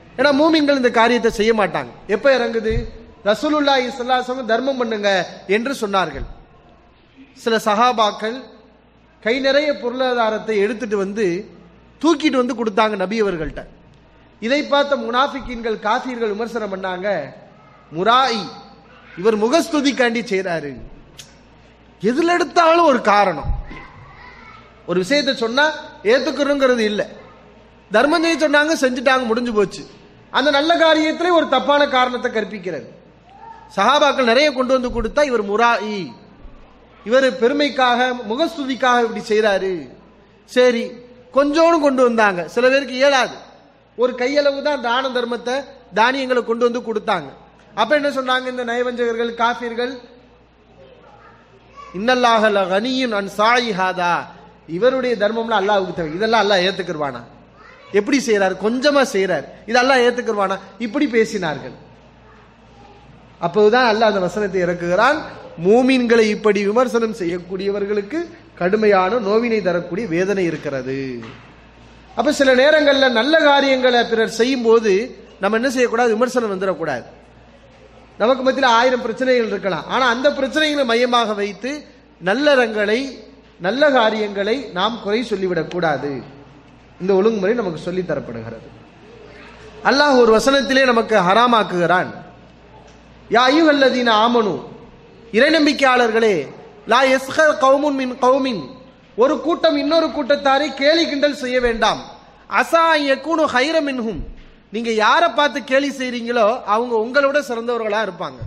ஏன்னா மூமின்கள் இந்த காரியத்தை செய்ய மாட்டாங்க எப்ப இறங்குது ரசூலுல்லாஹி ஸல்லல்லாஹு அலைஹி வஸல்லம் தர்மம் பண்ணுங்க என்று சொன்னார்கள் சில சஹாபாக்கள் கை நிறைய பொருளாதாரத்தை எடுத்துட்டு வந்து தூக்கிட்டு வந்து கொடுத்தாங்க நபி அவர்கள்ட்ட இதை பார்த்த முனாஃபிக்கீன்கள் காஃபிர்கள் விமர்சனம் பண்ணாங்க முராய் இவர் முகஸ்துதிக்காண்டி செய்றாரு எதுல எடுத்தாலும் ஒரு காரணம் ஒரு விஷயத்தை சொன்னா ஏத்துக்கிறோங்கிறது இல்ல தர்மம் செய்ய சொன்னாங்க செஞ்சுட்டாங்க முடிஞ்சு போச்சு அந்த நல்ல காரியத்திலே ஒரு தப்பான காரணத்தை கற்பிக்கிறது சஹாபாக்கள் நிறைய கொண்டு வந்து கொடுத்தா இவர் முராயி இவர் பெருமைக்காக முகஸ்துதிக்காக இப்படி செய்றாரு சரி கொஞ்சோண்டு கொண்டு வந்தாங்க சில பேருக்கு இயலாது ஒரு கையளவு தான் தான தர்மத்தை தானியங்களை கொண்டு வந்து கொடுத்தாங்க அப்ப என்ன சொன்னாங்க இந்த நயவஞ்சகர்கள் காஃபிர்கள் இன்னல்லாஹல கனியும் அன் சாயி ஹாதா இவருடைய தர்மம்லாம் அல்லாஹ்வுக்கு தேவை இதெல்லாம் அல்லாஹ் ஏத்துக்கிருவானா எப்படி செய்றார் கொஞ்சமா செய்றார் இதெல்லாம் ஏத்துக்கிருவானா இப்படி பேசினார்கள் அப்போதுதான் அல்லாஹ் அந்த வசனத்தை இறக்குகிறான் மூமீன்களை இப்படி விமர்சனம் செய்யக்கூடியவர்களுக்கு கடுமையான நோவினை தரக்கூடிய வேதனை இருக்கிறது அப்ப சில நேரங்கள்ல நல்ல காரியங்களை பிறர் செய்யும் போது நம்ம என்ன செய்யக்கூடாது விமர்சனம் வந்துடக்கூடாது நமக்கு மத்தியில் ஆயிரம் பிரச்சனைகள் இருக்கலாம் ஆனா அந்த பிரச்சனைகளை மையமாக வைத்து நல்லறங்களை நல்ல காரியங்களை நாம் குறை சொல்லிவிடக் கூடாது இந்த ஒழுங்குமுறை நமக்கு சொல்லி தரப்படுகிறது அல்லாஹ் ஒரு வசனத்திலே நமக்கு ஹராமாக்குகிறான் யா ஐயுகல்லதீன ஆமனு இறைநம்பிக்கையாளர்களே லா எஸ்ஹர் கௌமுன் மின் கௌமின் ஒரு கூட்டம் இன்னொரு கூட்டத்தாரை கேலி கிண்டல் செய்ய வேண்டாம் அசா யக்கூனு ஹைர மின்ஹும் நீங்க யாரை பார்த்து கேலி செய்றீங்களோ அவங்க உங்களோட சிறந்தவர்களா இருப்பாங்க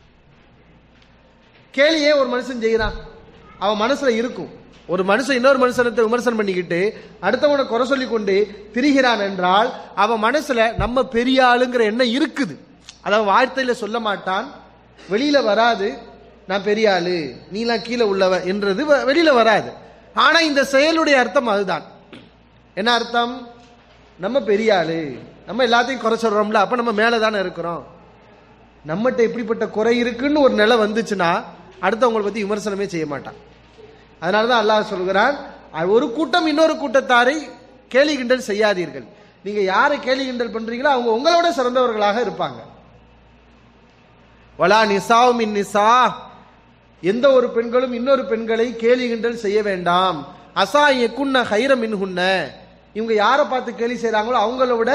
கேலியே ஒரு மனுஷன் செய்யறான் அவன் மனசுல இருக்கும் ஒரு மனுஷன் இன்னொரு மனுஷனத்தை விமர்சனம் பண்ணிக்கிட்டு அடுத்தவனை குறை சொல்லி கொண்டு திரிகிறான் என்றால் அவன் மனசுல நம்ம பெரிய ஆளுங்கிற எண்ணம் இருக்குது அதாவது வார்த்தையில சொல்ல மாட்டான் வெளியில வராது நான் பெரிய ஆளு நீலாம் கீழே உள்ளவன் என்றது வ- வெளியில வராது ஆனா இந்த செயலுடைய அர்த்தம் அதுதான் என்ன அர்த்தம் நம்ம பெரிய ஆளு நம்ம எல்லாத்தையும் குறை சொல்றோம்ல அப்ப நம்ம மேல தானே இருக்கிறோம் நம்மகிட்ட இப்படிப்பட்ட குறை இருக்குன்னு ஒரு நிலை வந்துச்சுன்னா அடுத்தவங்களை பத்தி விமர்சனமே செய்ய மாட்டான் அதனாலதான் அல்லாஹ் சொல்கிறான் அ- ஒரு கூட்டம் இன்னொரு கூட்டத்தாரை கேலி கிண்டல் செய்யாதீர்கள் நீங்க யாரை கேலி கிண்டல் பண்றீங்களோ அவங்க உங்களோட சிறந்தவர்களாக இருப்பாங்க வலா நிசாவு மின் நிசா எந்த ஒரு பெண்களும் இன்னொரு பெண்களை கேலி கிண்டல் செய்ய வேண்டாம் அசா எக்குன்ன ஹைர மின்ஹுன்ன இவங்க யாரை பார்த்து கேலி செய்றாங்களோ அவங்கள விட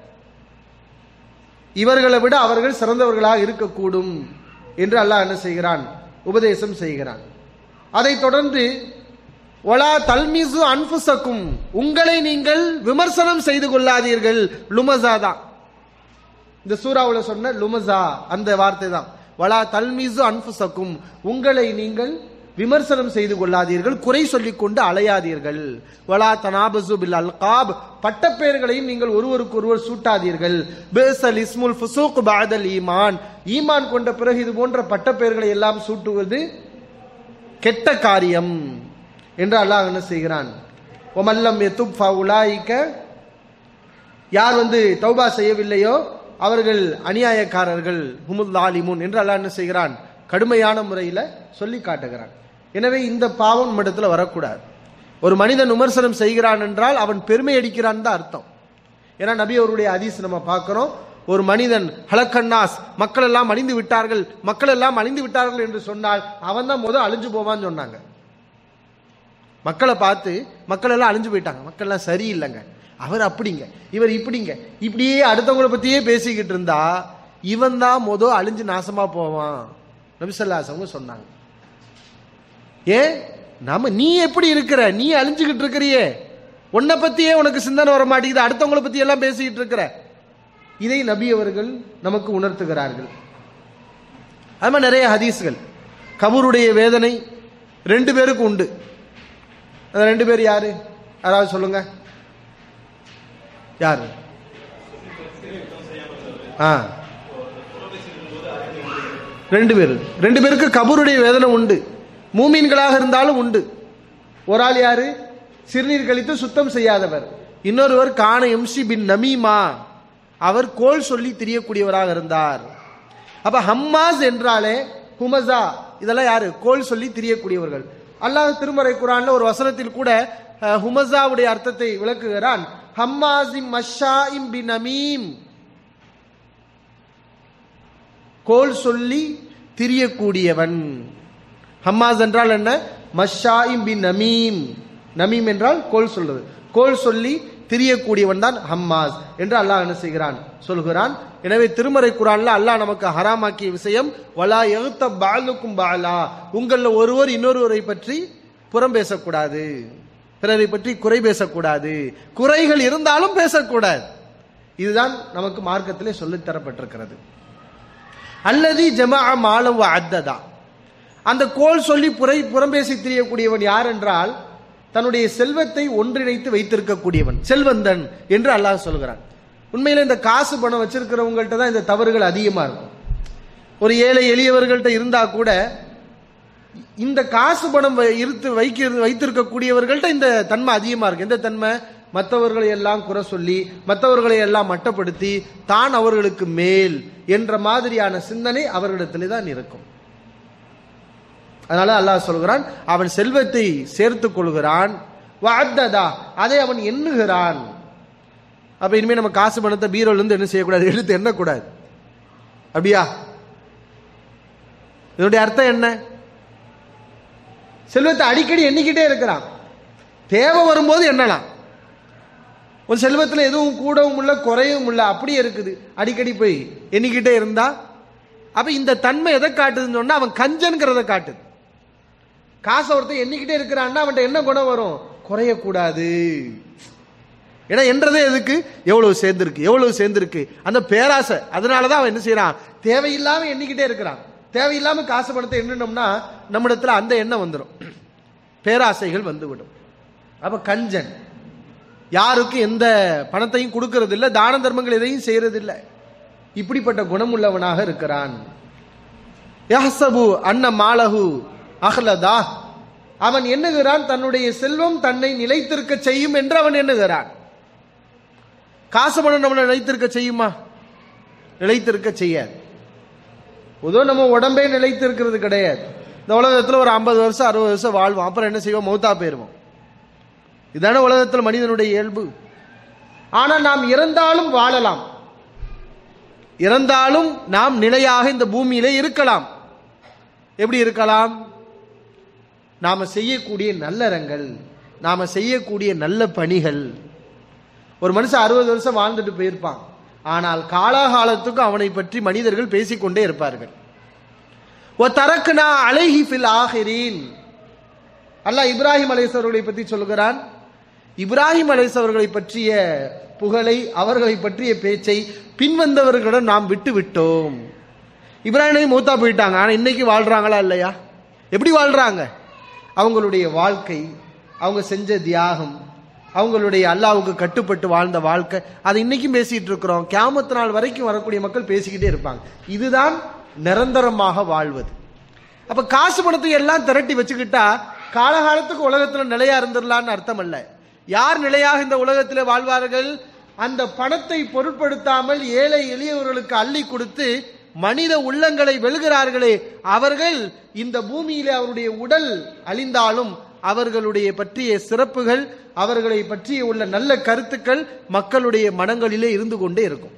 இவர்களை விட அவர்கள் சிறந்தவர்களாக இருக்கக்கூடும் என்று அல்லாஹ் என்ன செய்கிறான் உபதேசம் செய்கிறான் அதைத் தொடர்ந்து ஒலா தல்மிசு அன்புசக்கும் உங்களை நீங்கள் விமர்சனம் செய்து கொள்ளாதீர்கள் லுமசா தான் இந்த சூறாவுல சொன்ன லுமசா அந்த வார்த்தை தான் வலா தல்மிசு அன்புசக்கும் உங்களை நீங்கள் விமர்சனம் செய்து கொள்ளாதீர்கள் குறை சொல்லிக் கொண்டு அலையாதீர்கள் வலா தனாபசு பில் அல்காப் பட்டப்பெயர்களையும் நீங்கள் ஒருவருக்கு ஒருவர் சூட்டாதீர்கள் பேசல் இஸ்முல் ஃபுசூக் பாதல் ஈமான் ஈமான் கொண்ட பிறகு இது போன்ற பட்டப்பெயர்களை எல்லாம் சூட்டுவது கெட்ட காரியம் என்று அல்லாஹ் என்ன செய்கிறான் ஒமல்லம் எத்துப் ஃபவுலாயிக்க யார் வந்து தௌபா செய்யவில்லையோ அவர்கள் அநியாயக்காரர்கள் ஹுமுல் ஆலிமுன் என்று அல்லாஹ் என்ன செய்கிறான் கடுமையான முறையில் சொல்லி காட்டுகிறான் எனவே இந்த பாவம் நம்மிடத்தில் வரக்கூடாது ஒரு மனிதன் விமர்சனம் செய்கிறான் என்றால் அவன் பெருமை அடிக்கிறான் தான் அர்த்தம் ஏன்னா நபி அவருடைய ஹதீஸ் நம்ம பார்க்கிறோம் ஒரு மனிதன் ஹலக்கன்னாஸ் மக்கள் எல்லாம் அழிந்து விட்டார்கள் மக்கள் எல்லாம் அழிந்து விட்டார்கள் என்று சொன்னால் அவன் தான் முதல் அழிஞ்சு போவான்னு சொன்னாங்க மக்களை பார்த்து மக்கள் எல்லாம் அழிஞ்சு போயிட்டாங்க மக்கள் எல்லாம் சரியில்லைங்க அவர் அப்படிங்க இவர் இப்படிங்க இப்படியே அடுத்தவங்களை பத்தியே பேசிக்கிட்டு இருந்தா இவன் தான் முத அழிஞ்சு நாசமா போவான் நபிசல்லாசவங்க சொன்னாங்க ஏன் நாம நீ எப்படி இருக்கிற நீ அழிஞ்சுகிட்டு இருக்கிறியே உன்னை பத்தியே உனக்கு சிந்தனை வர மாட்டேங்குது அடுத்தவங்களை பத்தி எல்லாம் பேசிக்கிட்டு இருக்கிற இதை நபி அவர்கள் நமக்கு உணர்த்துகிறார்கள் அது மாதிரி நிறைய ஹதீஸ்கள் கபூருடைய வேதனை ரெண்டு பேருக்கு உண்டு அந்த ரெண்டு பேர் யாரு யாராவது சொல்லுங்க யாரு ஆ ரெண்டு பேர் ரெண்டு பேருக்கு கபூருடைய வேதனை உண்டு மூமீன்களாக இருந்தாலும் உண்டு ஒரு ஆள் யாரு சிறுநீர் கழித்து சுத்தம் செய்யாதவர் இன்னொருவர் கான எம்சி பின் நமீமா அவர் கோல் சொல்லி திரியக்கூடியவராக இருந்தார் அப்ப ஹம்மாஸ் என்றாலே ஹுமசா இதெல்லாம் யாரு கோல் சொல்லி திரியக்கூடியவர்கள் அல்லாஹ் திருமறை குரான்ல ஒரு வசனத்தில் கூட அஹ், ஹுமசாவுடைய அர்த்தத்தை விளக்குகிறான் ஹம்மாசிம் மஷாயிம் பின் நமீம் கோல் சொல்லி திரியக்கூடியவன் ஹம்மாஸ் என்றால் என்ன மஷாயிம் பின் நமீம் நமீம் என்றால் கோல் சொல்றது கோல் சொல்லி திரியக்கூடியவன் தான் ஹம்மாஸ் என்று அல்லாஹ் என்ன செய்கிறான் சொல்கிறான் எனவே திருமறை குரான்ல அல்லாஹ் நமக்கு ஹராமாக்கிய விஷயம் வலா எழுத்த பாலுக்கும் பாலா உங்கள ஒருவர் இன்னொருவரை பற்றி புறம் பேசக்கூடாது பிறரை பற்றி குறை பேசக்கூடாது குறைகள் இருந்தாலும் பேசக்கூடாது இதுதான் நமக்கு மார்க்கத்திலே சொல்லித் தரப்பட்டிருக்கிறது அல்லது ஜமா மாலம் அத்ததா அந்த கோல் சொல்லி புறை புறம்பேசி திரியக்கூடியவன் யார் என்றால் தன்னுடைய செல்வத்தை ஒன்றிணைத்து வைத்திருக்கக்கூடியவன் செல்வந்தன் என்று அல்லாஹ் சொல்கிறான் உண்மையில இந்த காசு பணம் வச்சிருக்கிறவங்கள்ட்ட தான் இந்த தவறுகள் அதிகமா இருக்கும் ஒரு ஏழை எளியவர்கள்ட்ட இருந்தா கூட இந்த காசு பணம் வை- இருத்து வைக்க வைத்திருக்கக்கூடியவர்கள்ட்ட இந்த தன்மை அதிகமா இருக்கு எந்த தன்மை மற்றவர்களை எல்லாம் குறை சொல்லி மற்றவர்களை எல்லாம் மட்டப்படுத்தி தான் அவர்களுக்கு மேல் என்ற மாதிரியான சிந்தனை அவர்களிடத்திலே தான் இருக்கும் அதனால அல்லாஹ் சொல்கிறான் அவன் செல்வத்தை சேர்த்துக் கொள்கிறான் வஅத்ததா அதை அவன் எண்ணுகிறான் அப்ப இனிமே நம்ம காசு பணத்தை பீரோல இருந்து என்ன செய்யக்கூடாது எடுத்து எண்ணக்கூடாது அப்படியா இதனுடைய அர்த்தம் என்ன செல்வத்தை அடிக்கடி எண்ணிக்கிட்டே இருக்கிறான் தேவை வரும்போது எண்ணலாம் ஒரு செல்வத்துல எதுவும் கூடவும் இல்ல குறையவும் இல்ல அப்படியே இருக்குது அடிக்கடி போய் எண்ணிக்கிட்டே இருந்தா அப்ப இந்த தன்மை எதை காட்டுதுன்னு சொன்னா அவன் கஞ்சன்கிறத காட்டுது காசை ஒருத்தன் எண்ணிக்கிட்டே இருக்கிறான்னா அவன்கிட்ட என்ன குணம் வரும் குறையக்கூடாது ஏன்னா என்றதே எதுக்கு எவ்வளவு சேர்ந்திருக்கு எவ்வளவு சேர்ந்திருக்கு அந்த பேராசை அதனாலதான் அவன் என்ன செய்யறான் தேவையில்லாம எண்ணிக்கிட்டே இருக்கிறான் தேவையில்லாம காசு பணத்தை எண்ணினோம்னா நம்மிடத்துல அந்த எண்ணம் வந்துடும் பேராசைகள் வந்துவிடும் அப்ப கஞ்சன் யாருக்கும் எந்த பணத்தையும் கொடுக்கறது இல்ல தான தர்மங்கள் எதையும் செய்யறது இல்ல இப்படிப்பட்ட குணமுள்ளவனாக இருக்கிறான் யஹ்சபு அன்ன மாலஹு அஹ்லதா அவன் எண்ணுகிறான் தன்னுடைய செல்வம் தன்னை நிலைத்திருக்க செய்யும் என்று அவன் எண்ணுகிறான் காசு பணம் நம்மளை நிலைத்திருக்க செய்யுமா நிலைத்திருக்க செய்யாது பொதுவா நம்ம உடம்பே நிலைத்து இருக்கிறது கிடையாது இந்த உலகத்துல ஒரு ஐம்பது வருஷம் அறுபது வருஷம் வாழ்வோம் அப்புறம் என்ன செய்வோம் மௌத்தா போயிருவோம் இதான உலகத்தில் மனிதனுடைய இயல்பு ஆனா நாம் இறந்தாலும் வாழலாம் இறந்தாலும் நாம் நிலையாக இந்த பூமியிலே இருக்கலாம் எப்படி இருக்கலாம் நாம செய்யக்கூடிய நல்லறங்கள் நாம செய்யக்கூடிய நல்ல பணிகள் ஒரு மனுஷன் அறுபது வருஷம் வாழ்ந்துட்டு போயிருப்பான் ஆனால் காலாகாலத்துக்கும் அவனை பற்றி மனிதர்கள் பேசிக்கொண்டே இருப்பார்கள் ஓ தரக்குனா அலைஹி ஃபில் ஆஹிரீன் அல்லாஹ் இப்ராஹிம் அலைஸ் அவர்களை பற்றி சொல்கிறான் இப்ராஹிம் அலைஸ் அவர்களை பற்றிய புகழை அவர்களை பற்றிய பேச்சை பின்வந்தவர்களிடம் நாம் விட்டு விட்டோம் இப்ராஹிம் மூத்தா போயிட்டாங்க ஆனா இன்னைக்கு வாழ்றாங்களா இல்லையா எப்படி வாழ்றாங்க அவங்களுடைய வாழ்க்கை அவங்க செஞ்ச தியாகம் அவங்களுடைய அல்லாவுக்கு கட்டுப்பட்டு வாழ்ந்த வாழ்க்கை அதை இன்னைக்கும் பேசிட்டு இருக்கிறோம் கியாமத்து நாள் வரைக்கும் வரக்கூடிய மக்கள் பேசிக்கிட்டே இருப்பாங்க இதுதான் நிரந்தரமாக வாழ்வது அப்ப காசு பணத்தை எல்லாம் திரட்டி வச்சுக்கிட்டா காலகாலத்துக்கு உலகத்துல நிலையா இருந்துடலான்னு அர்த்தம் அல்ல யார் நிலையாக இந்த உலகத்திலே வாழ்வார்கள் அந்த பணத்தை பொருட்படுத்தாமல் ஏழை எளியவர்களுக்கு அள்ளி கொடுத்து மனித உள்ளங்களை வெல்கிறார்களே அவர்கள் இந்த பூமியிலே அவருடைய உடல் அழிந்தாலும் அவர்களுடைய பற்றிய சிறப்புகள் அவர்களை பற்றிய உள்ள நல்ல கருத்துக்கள் மக்களுடைய மனங்களிலே இருந்து கொண்டே இருக்கும்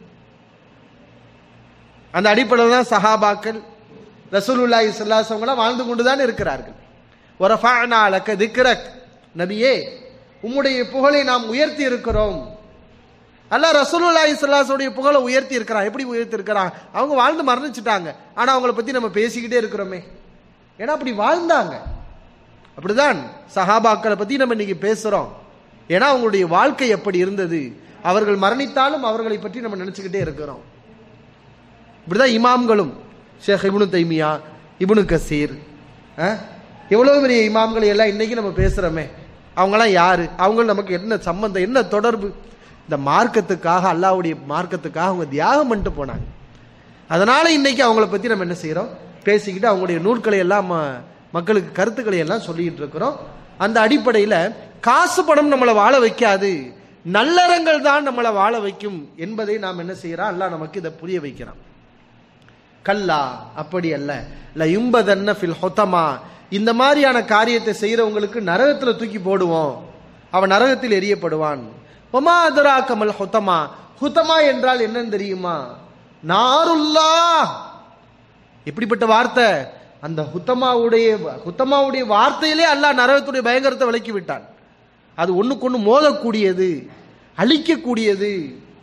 அந்த அடிப்படையில் தான் சஹாபாக்கள் ரசூலுல்லாஹி ஸல்லல்லாஹு வாழ்ந்து கொண்டுதான் இருக்கிறார்கள் வரஃபஅனா லக திக்ரக் நபியே உம்முடைய புகழை நாம் உயர்த்தி இருக்கிறோம் அல்லாஹ் ரசூலுல்லாஹி ஸல்லல்லாஹு அலைஹி புகழை உயர்த்தி இருக்கிறான் எப்படி உயர்த்தி இருக்கிறான் அவங்க வாழ்ந்து மரணிச்சிட்டாங்க ஆனா அவங்கள பத்தி நம்ம பேசிக்கிட்டே இருக்கிறோமே ஏன்னா அப்படி வாழ்ந்தாங்க அப்படிதான் சஹாபாக்களை பத்தி நம்ம இன்னைக்கு பேசுறோம் ஏன்னா அவங்களுடைய வாழ்க்கை எப்படி இருந்தது அவர்கள் மரணித்தாலும் அவர்களை பற்றி நம்ம நினைச்சுக்கிட்டே இருக்கிறோம் இப்படிதான் இமாம்களும் ஷேக் இப்னு தைமியா இப்னு கசீர் அஹ், எவ்வளவு பெரிய இமாம்களை எல்லாம் இன்னைக்கு நம்ம பேசுறோமே அவங்கெல்லாம் யாரு அவங்க நமக்கு என்ன சம்பந்தம் என்ன தொடர்பு இந்த மார்க்கத்துக்காக அல்லாஹ்வுடைய மார்க்கத்துக்காக அவங்க தியாகம் பண்ணிட்டு போனாங்க அதனால இன்னைக்கு அவங்கள பத்தி நம்ம என்ன செய்றோம் பேசிக்கிட்டு அவங்களுடைய நூல்களை எல்லாம் ம- மக்களுக்கு கருத்துக்களை எல்லாம் சொல்லிட்டு இருக்கிறோம் அந்த அடிப்படையில காசு பணம் நம்மளை வாழ வைக்காது நல்லறங்கள் தான் நம்மளை வாழ வைக்கும் என்பதை நாம் என்ன செய்யறோம் அல்லாஹ் நமக்கு இதை புரிய வைக்கிறான் கல்லா அப்படி அல்ல ல யும்பதன்ன ஃபில் ஹொத்தமா இந்த மாதிரியான காரியத்தை செய்யறவங்களுக்கு நரகத்துல தூக்கி போடுவோம் அவன் நரகத்தில் எரியப்படுவான் ஒமா அதரா கமல் ஹொத்தமா ஹுத்தமா என்றால் என்னன்னு தெரியுமா நாருல்லா எப்படிப்பட்ட வார்த்தை அந்த ஹுத்தமாவுடைய ஹுத்தமாவுடைய வார்த்தையிலே அல்லாஹ் நரகத்துடைய பயங்கரத்தை விலக்கி விட்டான் அது ஒண்ணுக்கொண்ணு மோதக்கூடியது அழிக்கக்கூடியது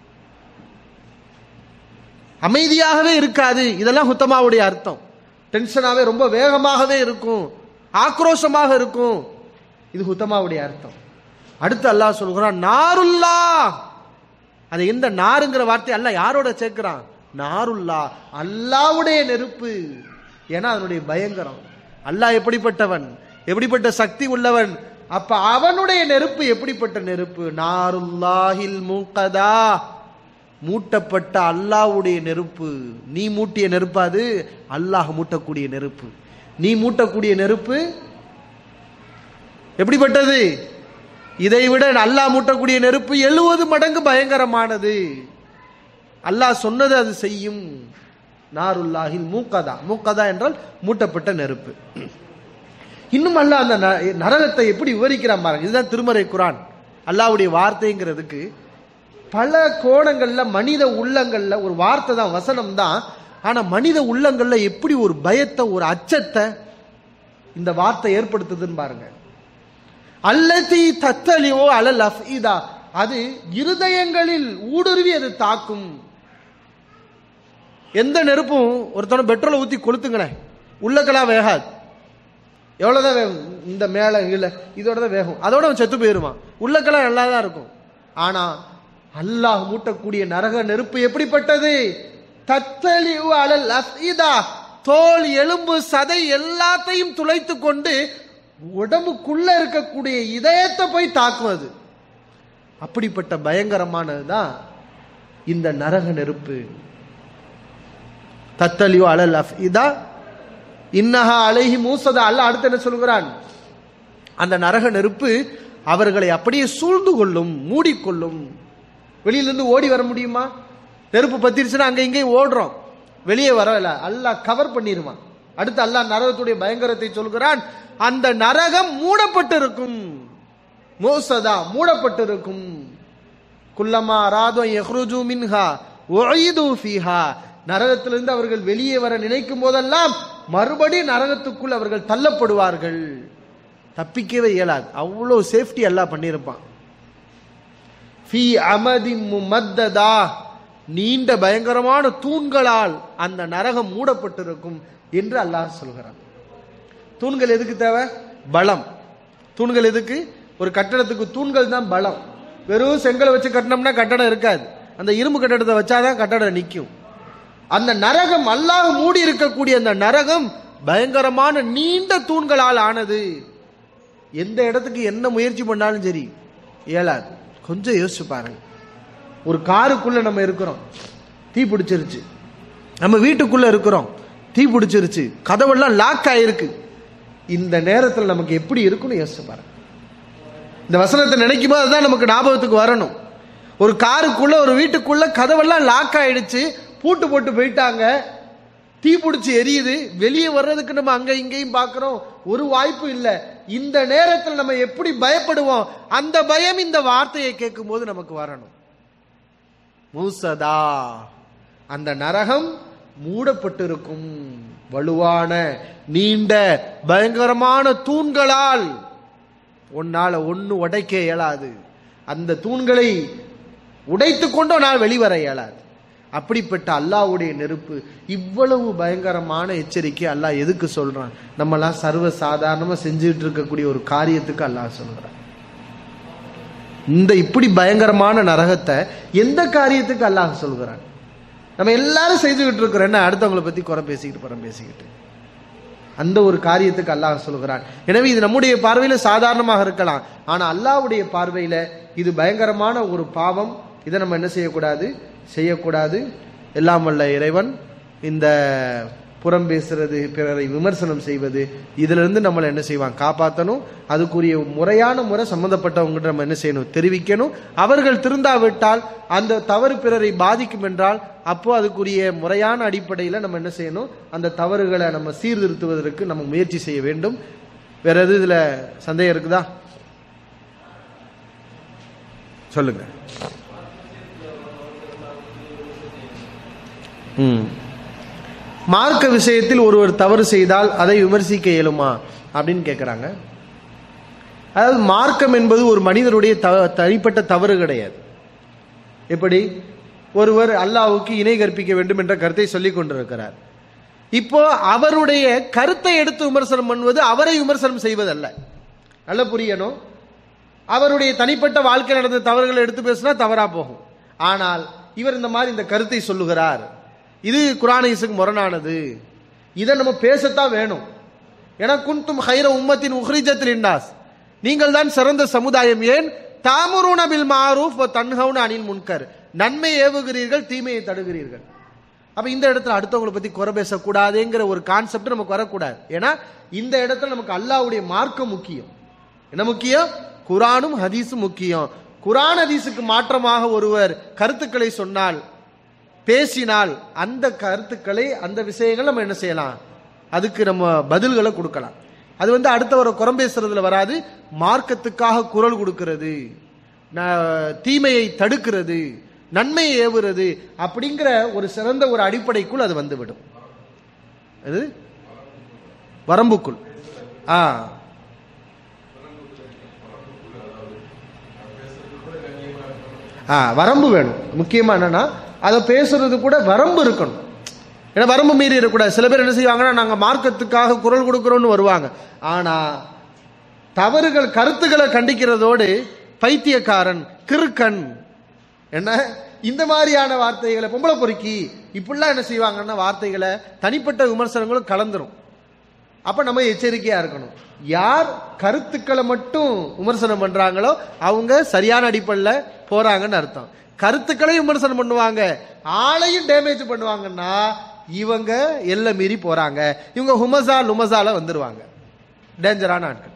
அமைதியாகவே இருக்காது இதெல்லாம் ஹுத்தமாவுடைய அர்த்தம் டென்ஷனாவே ரொம்ப வேகமாகவே இருக்கும் ஆக்ரோஷமாக இருக்கும் இது ஹுத்தமாவுடைய அர்த்தம் அடுத்து அல்லாஹ் சொல்கிறான் நாருல்லா அது எந்த நாருங்கிற வார்த்தை அல்லாஹ் யாரோட சேர்க்கிறான் நாருல்லா அல்லாவுடைய நெருப்பு ஏன்னா அதனுடைய பயங்கரம் அல்லாஹ் எப்படிப்பட்டவன் எப்படிப்பட்ட சக்தி உள்ளவன் அப்ப அவனுடைய நெருப்பு எப்படிப்பட்ட நெருப்பு நாருல்லாஹில் மூக்கதா மூட்டப்பட்ட அல்லாஹ்வுடைய நெருப்பு நீ மூட்டிய நெருப்பு அது அல்லாஹ் மூட்டக்கூடிய நெருப்பு நீ மூட்டக்கூடிய நெருப்பு எப்படிப்பட்டது இதை விட அல்லாஹ் மூட்டக்கூடிய நெருப்பு எழுபது மடங்கு பயங்கரமானது அல்லாஹ் சொன்னது அது செய்யும் நாருல்லாஹில் மூக்கதா மூக்கதா என்றால் மூட்டப்பட்ட நெருப்பு இன்னும் அல்லாஹ் அந்த ந- நரகத்தை எப்படி விவரிக்கிறான் பாருங்க இதுதான் திருமறை குரான் அல்லாஹ்வுடைய வார்த்தைங்கிறதுக்கு பல கோணங்கள்ல மனித உள்ளங்கள்ல ஒரு வார்த்தை தான் வசனம் தான் ஆனா மனித உள்ளங்கள்ல எப்படி ஒரு பயத்தை ஒரு அச்சத்தை இந்த வார்த்தை ஏற்படுத்துதுன்னு பாருங்க அல்லதி தத்தலியோ அலல் அஃபீதா அது இருதயங்களில் ஊடுருவி அது தாக்கும் எந்த நெருப்பும் ஒருத்தனை பெட்ரோலை ஊத்தி கொளுத்துங்களேன் உள்ளக்கெல்லாம் வேகாது எவ்வளவுதான் வேகும் இந்த மேல கீழே இதோட தான் வேகும் அதோட அவன் செத்து போயிருவான் உள்ளக்கெல்லாம் நல்லா தான் இருக்கும் ஆனா அல்லாஹ் மூட்டக்கூடிய நரக நெருப்பு எப்படிப்பட்டது தத்தலிவு அலல் அஃபீதா தோல் எலும்பு சதை எல்லாத்தையும் துளைத்து கொண்டு உடம்புக்குள்ள இருக்கக்கூடிய இதயத்தை போய் தாக்கும் அது அப்படிப்பட்ட பயங்கரமானதுதான் இந்த நரக நெருப்பு தத்தலியோ அலல் அஃபீதா இன்னஹா அலைஹி மூசதா அல்லாஹ் அடுத்து என்ன சொல்கிறான் அந்த நரக நெருப்பு அவர்களை அப்படியே சூழ்ந்து கொள்ளும் மூடிக்கொள்ளும் வெளியிலிருந்து ஓடி வர முடியுமா நெருப்பு பத்திருச்சுன்னா அங்க இங்கேயும் ஓடுறோம் வெளியே வரல அல்லாஹ் கவர் பண்ணிருவான் அடுத்து அல்லாஹ் நரகத்துடைய பயங்கரத்தை சொல்கிறான் அந்த நரகம் மூடப்பட்டிருக்கும் மூசதா மூடப்பட்டிருக்கும் குல்லமா ராதோ யஹ்ருஜு மின்ஹா உஈது ஃபீஹா நரகத்திலிருந்து அவர்கள் வெளியே வர நினைக்கும் போதெல்லாம் மறுபடி நரகத்துக்குள் அவர்கள் தள்ளப்படுவார்கள் தப்பிக்கவே இயலாது அவ்வளோ சேஃப்டி எல்லாம் பண்ணியிருப்பான் ஃபீ அமதி முமத்ததா நீண்ட பயங்கரமான தூண்களால் அந்த நரகம் மூடப்பட்டிருக்கும் என்று அல்லாஹ் சொல்கிறான் தூண்கள் எதுக்கு தேவை பலம் தூண்கள் எதுக்கு ஒரு கட்டடத்துக்கு தூண்கள் தான் பலம் வெறும் செங்கலை வச்சு கட்டினோம்னா கட்டடம் இருக்காது அந்த இரும்பு கட்டடத்தை வச்சாதான் கட்டடம் நிற்கும் அந்த நரகம் அல்லாஹ் மூடி இருக்கக்கூடிய அந்த நரகம் பயங்கரமான நீண்ட தூண்களால் ஆனது எந்த இடத்துக்கு என்ன முயற்சி பண்ணாலும் சரி இயலாது கொஞ்சம் யோசிச்சு பாருங்க ஒரு காருக்குள்ள நம்ம இருக்கிறோம் தீ பிடிச்சிருச்சு நம்ம வீட்டுக்குள்ள இருக்கிறோம் தீ பிடிச்சிருச்சு கதவெல்லாம் லாக் ஆயிருக்கு இந்த நேரத்தில் நமக்கு எப்படி இருக்கும்னு யோசிச்சு பாருங்க இந்த வசனத்தை நினைக்கும் போது அதுதான் நமக்கு ஞாபகத்துக்கு வரணும் ஒரு காருக்குள்ள ஒரு வீட்டுக்குள்ள கதவெல்லாம் லாக் ஆயிடுச்சு பூட்டு போட்டு போயிட்டாங்க தீ பிடிச்சி எரியுது வெளியே வர்றதுக்கு நம்ம அங்க இங்கேயும் பார்க்கிறோம் ஒரு வாய்ப்பு இல்லை இந்த நேரத்தில் நம்ம எப்படி பயப்படுவோம் அந்த பயம் இந்த வார்த்தையை கேட்கும் போது நமக்கு வரணும் மூசதா அந்த நரகம் மூடப்பட்டிருக்கும் வலுவான நீண்ட பயங்கரமான தூண்களால் உன்னால ஒண்ணு உடைக்க இயலாது அந்த தூண்களை உடைத்து கொண்டு உன்னால் வெளிவர இயலாது அப்படிப்பட்ட அல்லாஹ்வுடைய நெருப்பு இவ்வளவு பயங்கரமான எச்சரிக்கை அல்லாஹ் எதுக்கு சொல்றான் நம்மலாம் சர்வ சாதாரணமா செஞ்சுட்டு இருக்கக்கூடிய ஒரு காரியத்துக்கு அல்லாஹ் சொல்றான் இந்த இப்படி பயங்கரமான நரகத்தை எந்த காரியத்துக்கு அல்லாஹ் சொல்கிறான் நம்ம எல்லாரும் செய்துகிட்டு இருக்கிறோம் என்ன அடுத்தவங்களை பத்தி குறை பேசிக்கிட்டு புறம் பேசிக்கிட்டு அந்த ஒரு காரியத்துக்கு அல்லாஹ் சொல்கிறான் எனவே இது நம்முடைய பார்வையில சாதாரணமாக இருக்கலாம் ஆனா அல்லாஹ்வுடைய பார்வையில இது பயங்கரமான ஒரு பாவம் இதை நம்ம என்ன செய்யக்கூடாது செய்யக்கூடாது எல்லாம் வல்ல இறைவன் இந்த புறம் பேசுறது பிறரை விமர்சனம் செய்வது இதுல இருந்து நம்மளை என்ன செய்வான் காப்பாற்றணும் அதுக்குரிய முறையான முறை சம்பந்தப்பட்டவங்ககிட்ட நம்ம என்ன செய்யணும் தெரிவிக்கணும் அவர்கள் திருந்தாவிட்டால் அந்த தவறு பிறரை பாதிக்கும் என்றால் அப்போ அதுக்குரிய முறையான அடிப்படையில் நம்ம என்ன செய்யணும் அந்த தவறுகளை நம்ம சீர்திருத்துவதற்கு நம்ம முயற்சி செய்ய வேண்டும் வேற எது இதுல சந்தேகம் இருக்குதா சொல்லுங்க ம் மார்க்க விஷயத்தில் ஒருவர் தவறு செய்தால் அதை விமர்சிக்க இயலுமா அப்படின்னு கேட்குறாங்க அதாவது மார்க்கம் என்பது ஒரு மனிதருடைய த- தனிப்பட்ட தவறு கிடையாது எப்படி ஒருவர் அல்லாஹ்வுக்கு இணை கற்பிக்க வேண்டும் என்ற கருத்தை சொல்லிக் கொண்டிருக்கிறார் இப்போ அவருடைய கருத்தை எடுத்து விமர்சனம் பண்ணுவது அவரை விமர்சனம் செய்வதல்ல நல்ல புரியணும் அவருடைய தனிப்பட்ட வாழ்க்கை நடந்த தவறுகளை எடுத்து பேசினா தவறா போகும் ஆனால் இவர் இந்த மாதிரி இந்த கருத்தை சொல்லுகிறார் இது குரானீசுக்கு முரணானது இதை நம்ம பேசத்தான் வேணும் ஏன்னா குந்தும் ஹைர உம்மத்தின் உஹ்ரிஜத்தில் இண்டாஸ் நீங்கள் தான் சிறந்த சமுதாயம் ஏன் தாமுருன பில் மாரூஃப் தன்ஹவுன அனில் முன்கர் நன்மை ஏவுகிறீர்கள் தீமையை தடுகிறீர்கள் அப்ப இந்த இடத்துல அடுத்தவங்களை பத்தி குறை பேசக்கூடாதுங்கிற ஒரு கான்செப்ட் நமக்கு வரக்கூடாது ஏன்னா இந்த இடத்துல நமக்கு அல்லாஹ்வுடைய மார்க்கம் முக்கியம் என்ன முக்கியம் குரானும் ஹதீஸும் முக்கியம் குரான் ஹதீஸுக்கு மாற்றமாக ஒருவர் கருத்துக்களை சொன்னால் பேசினால் அந்த கருத்துக்களை அந்த விஷயங்கள் நம்ம என்ன செய்யலாம் அதுக்கு நம்ம பதில்களை கொடுக்கலாம் அது வந்து அடுத்தவரை குறம் பேசுறதுல வராது மார்க்கத்துக்காக குரல் கொடுக்கிறது ந- தீமையை தடுக்கிறது நன்மையை ஏவுறது அப்படிங்கிற ஒரு சிறந்த ஒரு அடிப்படைக்குள் அது வந்துவிடும் அது வரம்புக்குள் ஆ ஆ வரம்பு வேணும் முக்கியமா என்னன்னா அதை பேசுறது கூட வரம்பு இருக்கணும் ஏன்னா வரம்பு மீறி இருக்கக்கூடாது சில பேர் என்ன செய்வாங்கன்னா நாங்க மார்க்கத்துக்காக குரல் கொடுக்கிறோம்னு வருவாங்க ஆனா தவறுகள் கருத்துக்களை கண்டிக்கிறதோடு பைத்தியக்காரன் கிறுக்கன் என்ன இந்த மாதிரியான வார்த்தைகளை பொம்பளை பொறுக்கி இப்படிலாம் என்ன செய்வாங்கன்னா வார்த்தைகளை தனிப்பட்ட விமர்சனங்களும் கலந்துரும் அப்ப நம்ம எச்சரிக்கையா இருக்கணும் யார் கருத்துக்களை மட்டும் விமர்சனம் பண்றாங்களோ அவங்க சரியான அடிப்படையில் போறாங்கன்னு அர்த்தம் கருத்துக்களையும் விமர்சனம் பண்ணுவாங்க ஆளையும் டேமேஜ் பண்ணுவாங்கன்னா இவங்க எல்லை மீறி போறாங்க இவங்க ஹுமசா லுமசால வந்துருவாங்க டேஞ்சரான ஆட்கள்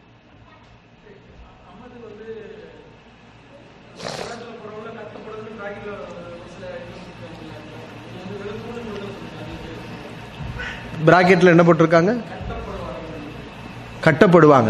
பிராக்கெட்ல என்ன போட்டிருக்காங்க கட்டப்படுவாங்க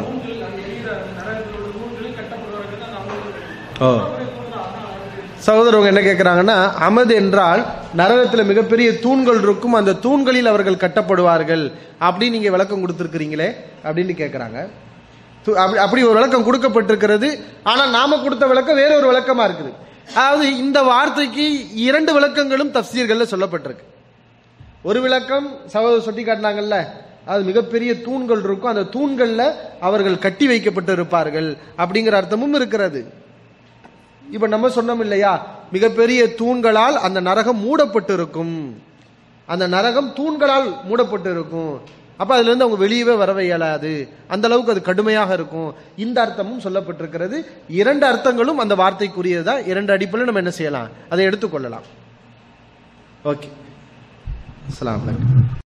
ஓ சகோதரவங்க என்ன கேட்குறாங்கன்னா அமது என்றால் நரகத்தில் மிகப்பெரிய தூண்கள் இருக்கும் அந்த தூண்களில் அவர்கள் கட்டப்படுவார்கள் அப்படின்னு நீங்க விளக்கம் கொடுத்துருக்கிறீங்களே அப்படின்னு கேட்குறாங்க அப்படி அப்படி ஒரு விளக்கம் கொடுக்கப்பட்டிருக்கிறது ஆனால் நாம கொடுத்த விளக்கம் வேற ஒரு விளக்கமா இருக்குது அதாவது இந்த வார்த்தைக்கு இரண்டு விளக்கங்களும் தப்சீர்கள்ல சொல்லப்பட்டிருக்கு ஒரு விளக்கம் சகோதரர் சுட்டி காட்டினாங்கல்ல அது மிகப்பெரிய தூண்கள் இருக்கும் அந்த தூண்கள்ல அவர்கள் கட்டி வைக்கப்பட்டு இருப்பார்கள் அப்படிங்கிற அர்த்தமும் இருக்கிறது இப்ப நம்ம சொன்னோம் இல்லையா மிகப்பெரிய தூண்களால் அந்த நரகம் மூடப்பட்டு இருக்கும் அந்த நரகம் தூண்களால் மூடப்பட்டு இருக்கும் அப்ப அதுல இருந்து அவங்க வெளியவே வரவே இயலாது அந்த அளவுக்கு அது கடுமையாக இருக்கும் இந்த அர்த்தமும் சொல்லப்பட்டிருக்கிறது இரண்டு அர்த்தங்களும் அந்த வார்த்தைக்குரியதுதான் இரண்டு அடிப்படையில் நம்ம என்ன செய்யலாம் அதை எடுத்துக்கொள்ளலாம் ஓகே அஸ்ஸலாமு அலைக்கும்